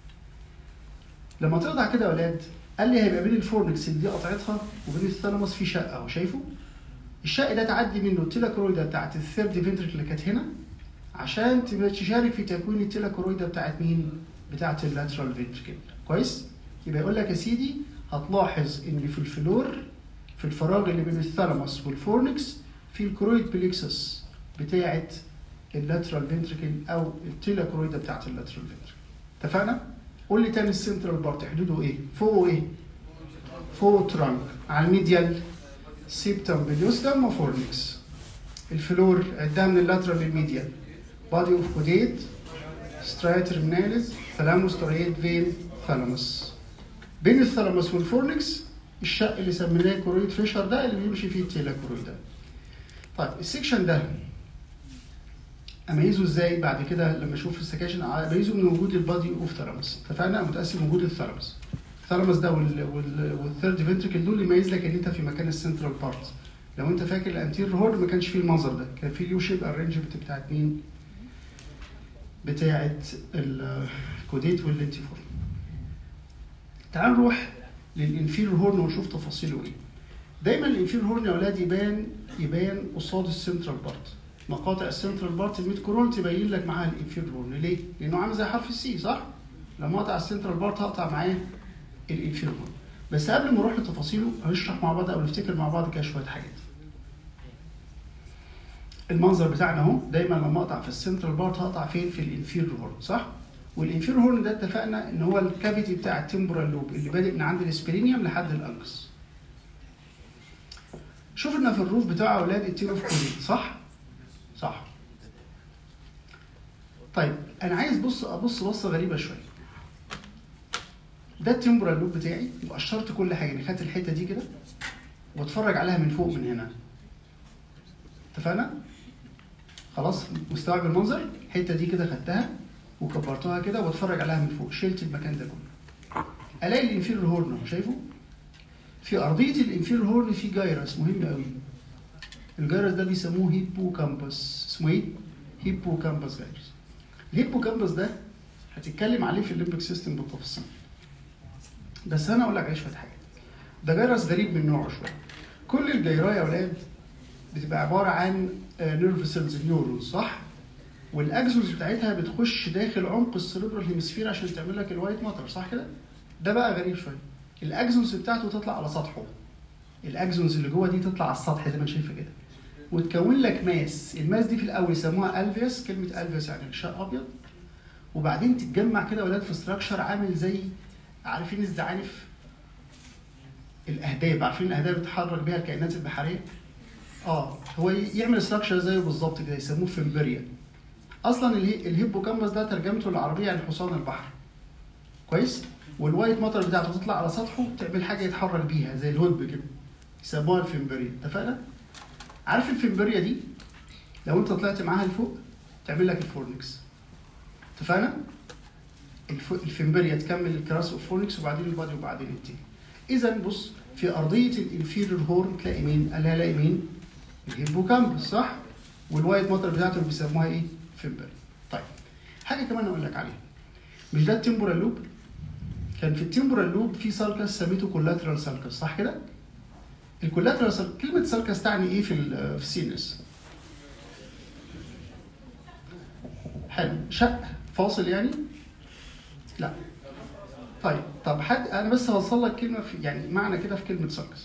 لما تقطع كده يا ولاد قال لي هيبقى بين الفورنكس اللي دي قطعتها وبين الثالاموس في شق اهو شايفه الشق ده تعدي منه التيلا كرويدا بتاعت الثيرد فنتريكل اللي كانت هنا عشان تبقى تشارك في تكوين التيلا كرويدا بتاعت مين؟ بتاعت اللاترال فنتريكل كويس؟ يبقى يقول لك يا سيدي هتلاحظ ان في الفلور في الفراغ اللي بين الثالاموس والفورنكس في الكرويد بليكسس بتاعت اللاترال فنتريكل او التيلا كرويدا بتاعت اللاترال فنتريكل اتفقنا؟ قول لي تاني السنترال بارت حدوده ايه؟ فوقه ايه؟ فوق ترانك على الميديال سيبتم بليوستم وفورنكس الفلور عدها من اللاترال للميديال بادي اوف كوديت سترايترميناليز ثالاموستوريد فين ثالاموس بين الثالاموس والفورنكس الشق اللي سميناه كرويد فيشر ده اللي بيمشي فيه التيلا كرويد ده طيب السكشن ده اميزه ازاي بعد كده لما اشوف السكاشن اميزه من وجود البادي اوف ثالاموس اتفقنا متقسم وجود الثالاموس الثالاموس ده وال- وال- والثيرد فنتريكل دول يميز لك ان انت في مكان السنترال بارت لو انت فاكر الانتير هورن ما كانش فيه المنظر ده كان فيه اليو شيب ارينجمنت بتاعت مين بتاعت الكوديت واللينتيفور تعال نروح للانفير هورن ونشوف تفاصيله ايه دايما الانفير هورن يا اولاد يبان يبان قصاد السنترال بارت مقاطع السنترال بارت الميد كورون تبين لك معاها الانفير هورن ليه؟ لانه عامل زي حرف السي صح؟ لما اقطع السنترال بارت هقطع معاه الانفير هورن بس قبل ما نروح لتفاصيله هنشرح مع بعض او نفتكر مع بعض كده شويه حاجات المنظر بتاعنا اهو دايما لما اقطع في السنترال بارت هقطع فين في الانفير هورن صح والانفير هورن ده اتفقنا ان هو الكافيتي بتاع التمبورال لوب اللي بادئ من عند الاسبرينيوم لحد الانكس شفنا في الروف بتاع اولاد التيروف كوليت صح صح طيب انا عايز بص ابص بصه غريبه شويه ده التمبورال لوب بتاعي وقشرت كل حاجه يعني خدت الحته دي كده واتفرج عليها من فوق من هنا اتفقنا خلاص مستوعب المنظر الحته دي كده خدتها وكبرتها كده واتفرج عليها من فوق شلت المكان ده كله الاقي الانفيرور هورن اهو شايفه في ارضيه الانفيرور هورن في جايرس مهم قوي الجايرس ده بيسموه هيبو كامبس اسمه ايه هيبو كامبس جايرس الهيبو كامبس ده هتتكلم عليه في الليمبك سيستم بالتفصيل بس انا اقول لك عليه شويه حاجات ده جرس غريب من نوعه شويه كل الجيرايه يا اولاد بتبقى عباره عن نيرف سيلز نيورونز صح والاكسونز بتاعتها بتخش داخل عمق السيربرال هيمسفير عشان تعمل لك الوايت ماتر صح كده ده بقى غريب شويه الاكسونز بتاعته تطلع على سطحه الاكسونز اللي جوه دي تطلع على السطح زي ما انت شايفه كده وتكون لك ماس الماس دي في الاول يسموها الفيس كلمه الفيس يعني غشاء ابيض وبعدين تتجمع كده ولاد في ستراكشر عامل زي عارفين الزعانف الاهداب عارفين الاهداب بتتحرك بيها الكائنات البحريه اه هو يعمل ستراكشر زيه بالظبط كده يسموه فيمبريا اصلا الهي- الهيبوكامبس ده ترجمته العربيه يعني حصان البحر كويس والوايت ماتر بتاعته تطلع على سطحه تعمل حاجه يتحرك بيها زي الهلب كده يسموها الفيمبريا اتفقنا عارف الفيمبريا دي لو انت طلعت معاها لفوق تعمل لك الفورنكس اتفقنا الف- الفيمبريا تكمل الكراس اوف فورنكس وبعدين البادي وبعدين التيل اذا بص في ارضيه الانفيريور هورن تلاقي مين؟ قال لها الاقي مين؟ الهيبوكامبس صح؟ والوايت ماتر بتاعته بيسموها ايه؟ فيمبري. طيب حاجه كمان اقول لك عليها مش ده التمبورال لوب؟ كان في التمبورال لوب في سالكس سميته كولاترال سالكس صح كده؟ الكولاترال سالكس كلمه سالكس تعني ايه في ال- في السينس؟ حلو شق فاصل يعني؟ لا طيب طب حد انا بس هوصل لك كلمه في يعني معنى كده في كلمه سالكس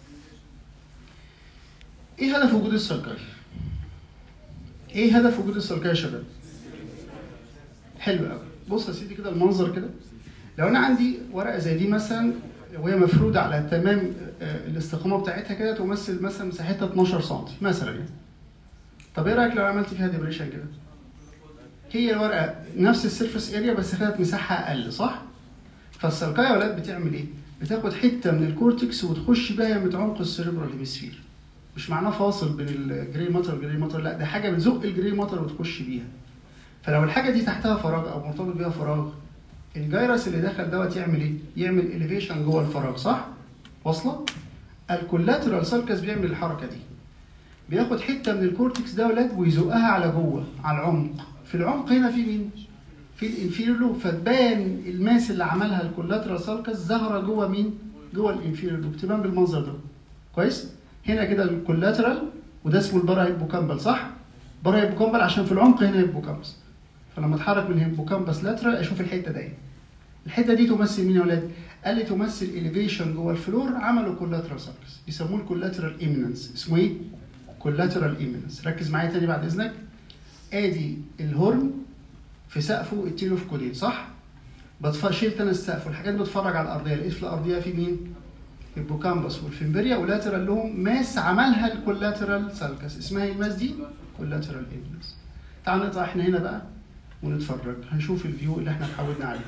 ايه هدف وجود السلكاي ايه هدف وجود السلكاي يا شباب حلو قوي بص يا سيدي كده المنظر كده لو انا عندي ورقه زي دي مثلا وهي مفروده على تمام آه، الاستقامه بتاعتها كده تمثل مثلا مساحتها 12 سم مثلا يعني طب ايه رايك لو عملت فيها ديبريشن كده هي الورقه نفس السيرفس اريا بس خدت مساحه اقل صح فالسلكايه يا ولاد بتعمل ايه بتاخد حته من الكورتكس وتخش بيها من عمق السيربرال هيمسفير مش معناه فاصل بين الجري ماتر والجري ماتر لا ده حاجه بتزق الجري ماتر وتخش بيها فلو الحاجه دي تحتها فراغ او مرتبط بيها فراغ الجيرس اللي دخل دوت يعمل ايه؟ يعمل اليفيشن جوه الفراغ صح؟ واصله؟ الكولاترال سالكس بيعمل الحركه دي بياخد حته من الكورتكس ده ولاد ويزقها على جوه على العمق في العمق هنا في مين؟ في الانفيريور لوب فتبان الماس اللي عملها الكولاترال سالكس ظاهره جوه مين؟ جوه الانفيريور لوب تبان بالمنظر ده كويس؟ هنا كده الكولاترال وده اسمه البارا هيبوكامبل صح؟ بارا هيبوكامبل عشان في العمق هنا هيبوكامبس فلما اتحرك من هيبوكامبس لاترال اشوف الحته دي الحته دي تمثل مين يا ولاد؟ قال لي تمثل اليفيشن جوه الفلور عملوا كولاترال سيركس بيسموه الكولاترال ايميننس اسمه ايه؟ كولاترال ايميننس ركز معايا تاني بعد اذنك ادي الهورن في سقفه التيلوف كودين صح؟ بتف- شلت انا السقف والحاجات بتفرج على الارضيه لقيت في الارضيه في مين؟ البوكامبس والفيمبريا ولاترال لهم ماس عملها الكولاترال سالكس اسمها ايه الماس دي؟ كولاترال ايميننس تعال نطلع احنا هنا بقى ونتفرج هنشوف الفيو اللي احنا اتعودنا عليه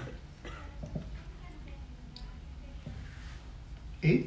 ايه؟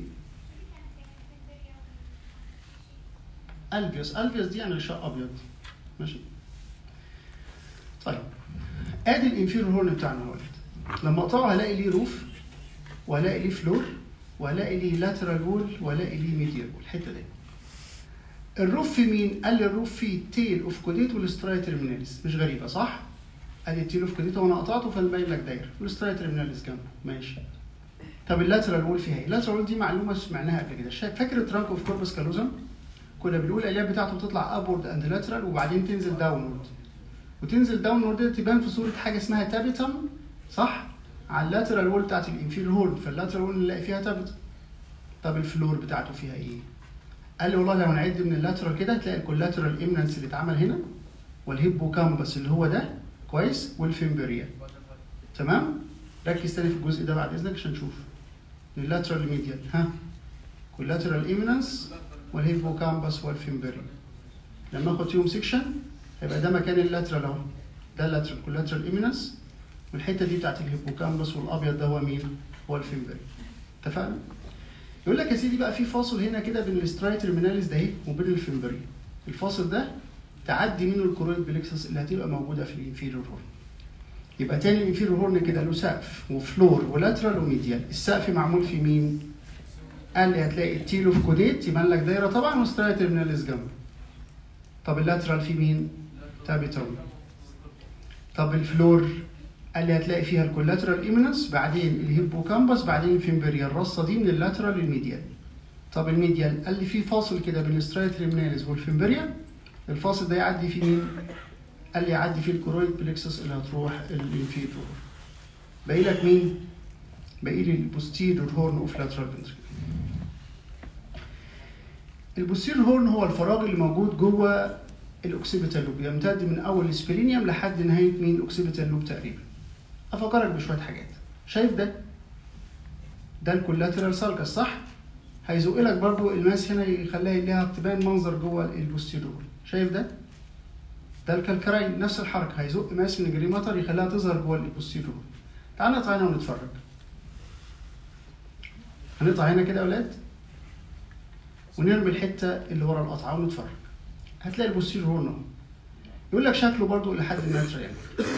الفيوس الفيوس دي يعني غشاء ابيض ماشي طيب ادي الانفيرور هورن بتاعنا اهوت لما اقطعه هلاقي ليه روف وهلاقي ليه فلور وهلاقي ليه لاترال وول وهلاقي ليه ميديال وول الحته دي الروف في مين؟ قال لي الروف فيه تيل اوف كوديت والستراي ترميناليس مش غريبه صح؟ قال لي التيل اوف كوديت وانا قطعته فمبين لك دايره والستراي ترميناليس جنبه ماشي طب اللاترال وول فيها ايه؟ اللاترال وول دي معلومه سمعناها قبل كده شايف فاكر الترانك اوف كوربس كالوزم؟ كنا بنقول الالياف بتاعته بتطلع ابورد اند لاترال وبعدين تنزل داونورد وتنزل داونورد دي تبان في صوره حاجه اسمها تابيتم صح؟ على اللاترال وول بتاعت الانفيريور هورن فاللاترال وول نلاقي فيها تابيتم طب الفلور بتاعته فيها ايه؟ قال لي والله لو نعد من اللاترال كده تلاقي الكولاترال ايمننس اللي اتعمل هنا والهيبوكامبس اللي هو ده كويس والفيمبريا تمام؟ ركز تاني في الجزء ده بعد اذنك عشان نشوف اللاترال ميديال ها كولاترال ايمننس والهيبوكامبس والفيمبريا لما اخد فيهم سيكشن هيبقى ده مكان اللاترال اهو ده اللاترال كولاترال ايمننس والحته دي بتاعت الهيبوكامبس والابيض ده هو مين؟ هو الفيمبريا اتفقنا؟ يقول لك يا سيدي بقى في فاصل هنا كده بين الاستراي ترميناليس ده اهي وبين الفيمبريا الفاصل ده تعدي منه الكورويد بليكسس اللي هتبقى موجوده في الانفيريور هورن يبقى تاني الانفيريور هورن كده له سقف وفلور ولاترال وميديال السقف معمول في مين؟ قال لي هتلاقي التيلو في كوديت يبان لك دايره طبعا وستراي ترميناليس جنبه طب اللاترال في مين؟ تابيتوم طب الفلور قال لي هتلاقي فيها الكولاترال ايمنس بعدين الهيبوكامبس بعدين الفيمبريا الرصه دي من اللاترال للميديال طب الميديال قال لي في فاصل كده بين الستراي ترميناليس والفيمبريا الفاصل ده يعدي فيه مين؟ قال لي يعدي فيه الكورويد بليكسس اللي هتروح الانفيرور باقي لك مين؟ باقي لي البوستيريور هورن اوف لاترال فنتريكل البوستيريور هورن هو الفراغ اللي موجود جوه الاوكسيبيتال لوب يمتد من اول السبلينيوم لحد نهايه مين الاوكسيبيتال لوب تقريبا افكرك بشويه حاجات شايف ده ده الكولاترال سالكس صح هيزق لك برضو الماس هنا يخليها ليها تبان منظر جوه البوستيريور شايف ده ده الكالكراين نفس الحركه هيزق ماس من الجريماتر يخليها تظهر جوه البوستيريور تعال نقطع هنا ونتفرج هنقطع هنا كده يا اولاد ونرمي الحته اللي ورا القطعه ونتفرج هتلاقي البوستير هورن اهو يقول لك شكله برضو لحد ما يعني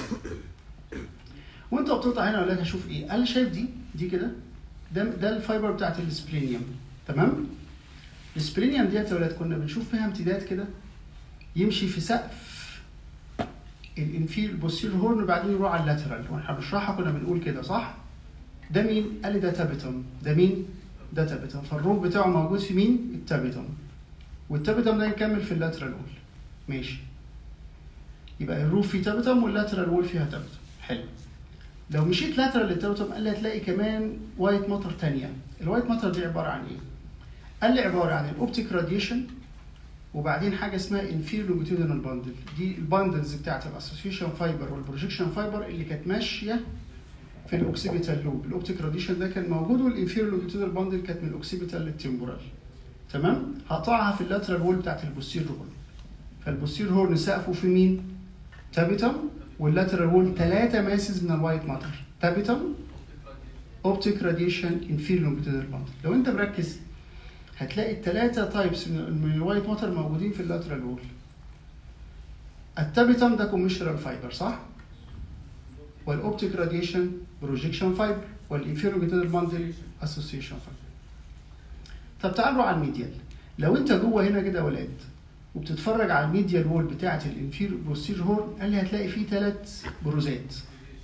وانت بتقطع هنا يا اولاد هشوف ايه قال شايف دي دي كده ده ده الفايبر بتاعت السبلينيوم تمام السبلينيوم ديت يا اولاد كنا بنشوف فيها امتداد كده يمشي في سقف الانفير البوستير هورن وبعدين يروح على اللاترال واحنا بنشرحها كنا بنقول كده صح ده مين قال لي ده تابيتوم ده مين ده تابيتوم فالروب بتاعه موجود في مين التابيتوم والتابيتم ده يكمل في اللاترال وول ماشي يبقى الروف فيه تابيتم واللاترال وول فيها تابيتم حلو لو مشيت لاترال للتوتم قال لي هتلاقي كمان وايت ماتر تانية الوايت ماتر دي عباره عن ايه قال لي عباره عن الاوبتيك راديشن وبعدين حاجه اسمها انفير لونجيتودينال باندل دي الباندلز بتاعت الاسوسيشن فايبر والبروجيكشن فايبر اللي كانت ماشيه في الاوكسيبيتال لوب الاوبتيك راديشن ده كان موجود والانفير لونجيتودينال باندل كانت من الاوكسيبيتال للتمبورال تمام هقطعها في اللاترال وول بتاعت البوستير هورن فالبوستير هورن سقفه في مين تابيتم واللاترال وول ثلاثه ماسز من الوايت ماتر تابيتم اوبتيك راديشن انفير لونجيتودينال باندل لو انت مركز هتلاقي الثلاثه تايبس من من الوايت ماتر موجودين في اللاترال وول التابيتم ده كوميشنال فايبر صح والاوبتيك راديشن بروجيكشن فايبر والانفير لونجيتودينال باندل اسوسيشن فايبر طب تعالوا على الميديال لو انت جوه هنا كده يا ولاد وبتتفرج على الميديال وول بتاعه الانفير بوستير هورن قال لي هتلاقي فيه ثلاث بروزات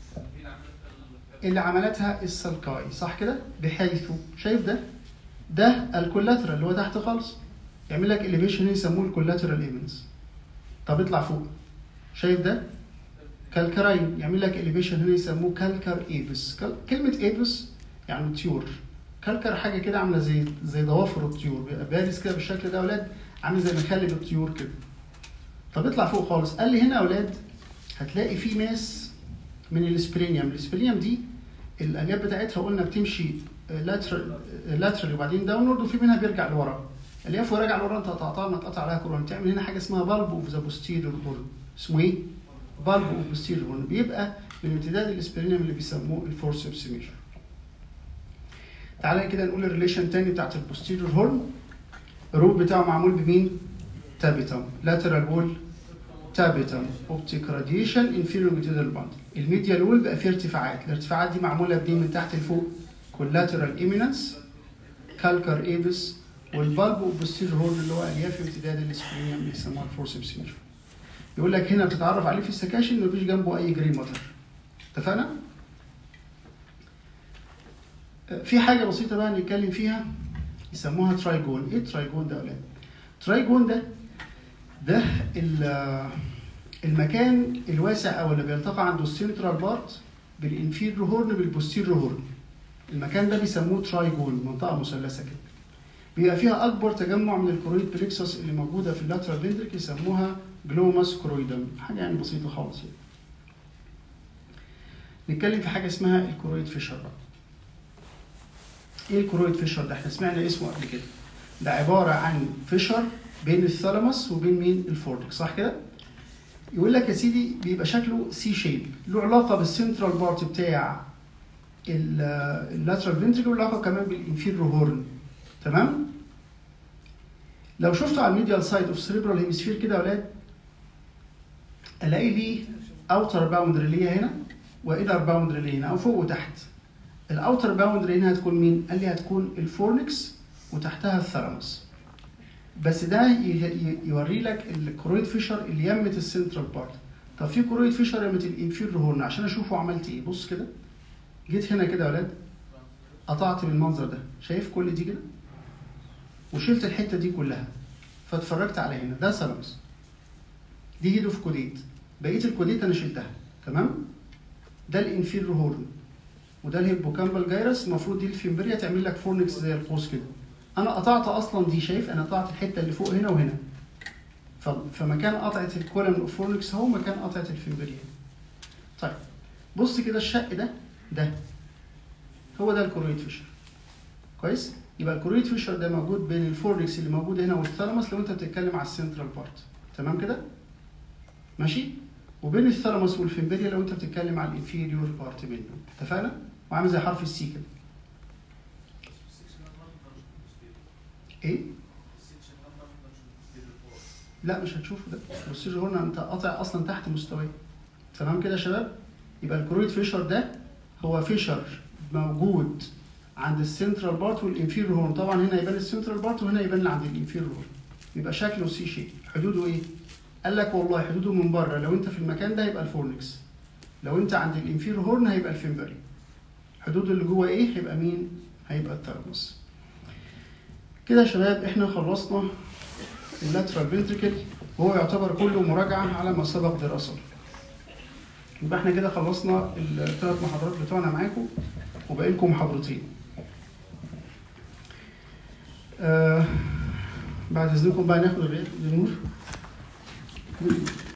اللي عملتها السلكاي صح كده بحيث شايف ده ده الكولاترال اللي هو تحت خالص يعمل لك اليفيشن يسموه الكولاترال ايمنز طب اطلع فوق شايف ده كالكراين يعمل لك اليفيشن هنا يسموه كالكر ايبس كال- كلمه ايبس يعني طيور كالكر حاجه كده عامله زي زي ضوافر الطيور بيبقى بارز كده بالشكل ده يا اولاد عامل زي مخلب الطيور كده طب اطلع فوق خالص قال لي هنا يا اولاد هتلاقي في ماس من الاسبرينيوم الاسبرينيوم دي الالياف بتاعتها قلنا بتمشي لاترال لاترال وبعدين داونورد وفي منها بيرجع لورا الياف وراجع لورا انت قطعتها ما تقطع عليها كورون تعمل هنا حاجه اسمها بالب اوف ذا بوستيريور هورن اسمه ايه؟ بالب اوف بوستيريور هورن بيبقى من امتداد الاسبرينيوم اللي بيسموه الفورسبس ميجر تعالى كده نقول الريليشن تاني بتاعت البوستيريور هورن الروت بتاعه معمول بمين؟ تابيتم لاترال وول تابيتم اوبتيك راديشن انفيريور لونجيتودينال باند الميديال وول بقى فيه ارتفاعات الارتفاعات دي معموله بدي من تحت لفوق كولاترال ايميننس كالكر ايفس والبالب والبوستير هورن اللي هو الياف امتداد الاسبرينيوم اللي بيسموها الفورسبس ميجر يقول لك هنا بتتعرف عليه في السكاشن مفيش جنبه اي جري ماتر اتفقنا؟ في حاجه بسيطه بقى نتكلم فيها يسموها ترايجون ايه ترايجون ده يا اولاد ترايجون ده ده ال- المكان الواسع او اللي بيلتقى عنده السنترال بارت بالانفير هورن بالبوستير هورن المكان ده بيسموه ترايجون منطقه مثلثه كده بيبقى فيها اكبر تجمع من الكرويد بريكسوس اللي موجوده في اللاترال فينتريك يسموها جلوماس كرويدم حاجه يعني بسيطه خالص يعني. نتكلم في حاجه اسمها الكرويد فيشر بقى ايه الكرويد فيشر ده احنا سمعنا اسمه قبل كده ده عباره عن فيشر بين الثالاموس وبين مين الفورنكس صح كده يقول لك يا سيدي بيبقى شكله سي شيب له علاقه بالسنترال بارت بتاع اللاترال فينتريكل وله علاقه كمان بالانفيرو هورن تمام لو شفته على الميديال سايد اوف سيريبرال هيمسفير كده يا اولاد الاقي ليه اوتر باوندري اللي هي هنا وانر باوندري اللي هنا او فوق وتحت الاوتر باوندري هنا هتكون مين؟ قال لي هتكون الفورنكس وتحتها الثالاموس بس ده ي- ي- يوري لك الكرويد فيشر اللي يمت السنترال بارت طب في كرويد فيشر يمت الانفير هورن عشان اشوفه عملت ايه بص كده جيت هنا كده يا ولاد قطعت بالمنظر ده شايف كل دي كده وشلت الحته دي كلها فاتفرجت على هنا ده ثالاموس دي هيدو في كوديت بقيه الكوديت انا شلتها تمام ده الانفير هورن وده الهيبوكامبال جايرس المفروض دي الفيمبريا تعمل لك فورنكس زي القوس كده انا قطعت اصلا دي شايف انا قطعت الحته اللي فوق هنا وهنا ف- فمكان قطعه الكولن اوف فورنكس هو مكان قطعه الفيمبريا طيب بص كده الشق ده ده هو ده الكورويد فيشر كويس يبقى الكورويد فيشر ده موجود بين الفورنكس اللي موجود هنا والثالاموس لو انت بتتكلم على السنترال بارت تمام كده ماشي وبين الثالاموس والفيمبريا لو انت بتتكلم على الانفيريور بارت منه اتفقنا وعامل زي حرف السي كده ايه لا مش هتشوفه ده بصير هنا انت قاطع اصلا تحت مستواه تمام كده يا شباب يبقى الكرويد فيشر ده هو فيشر موجود عند السنترال بارت والانفيريور هورن طبعا هنا يبان السنترال بارت وهنا يبان عند الانفيريور هورن يبقى شكله سي شيب حدوده ايه قال لك والله حدوده من بره لو انت في المكان ده هيبقى الفورنكس لو انت عند الانفيريور هورن هيبقى الفيمبري حدوده اللي جوه ايه هيبقى مين هيبقى الثالاموس كده يا شباب احنا خلصنا اللاترال فنتريكل وهو يعتبر كله مراجعه على ما سبق دراسته يبقى احنا كده خلصنا الثلاث محاضرات بتوعنا معاكم وباقي لكم محاضرتين آه بعد اذنكم بقى ناخد الغياب للنور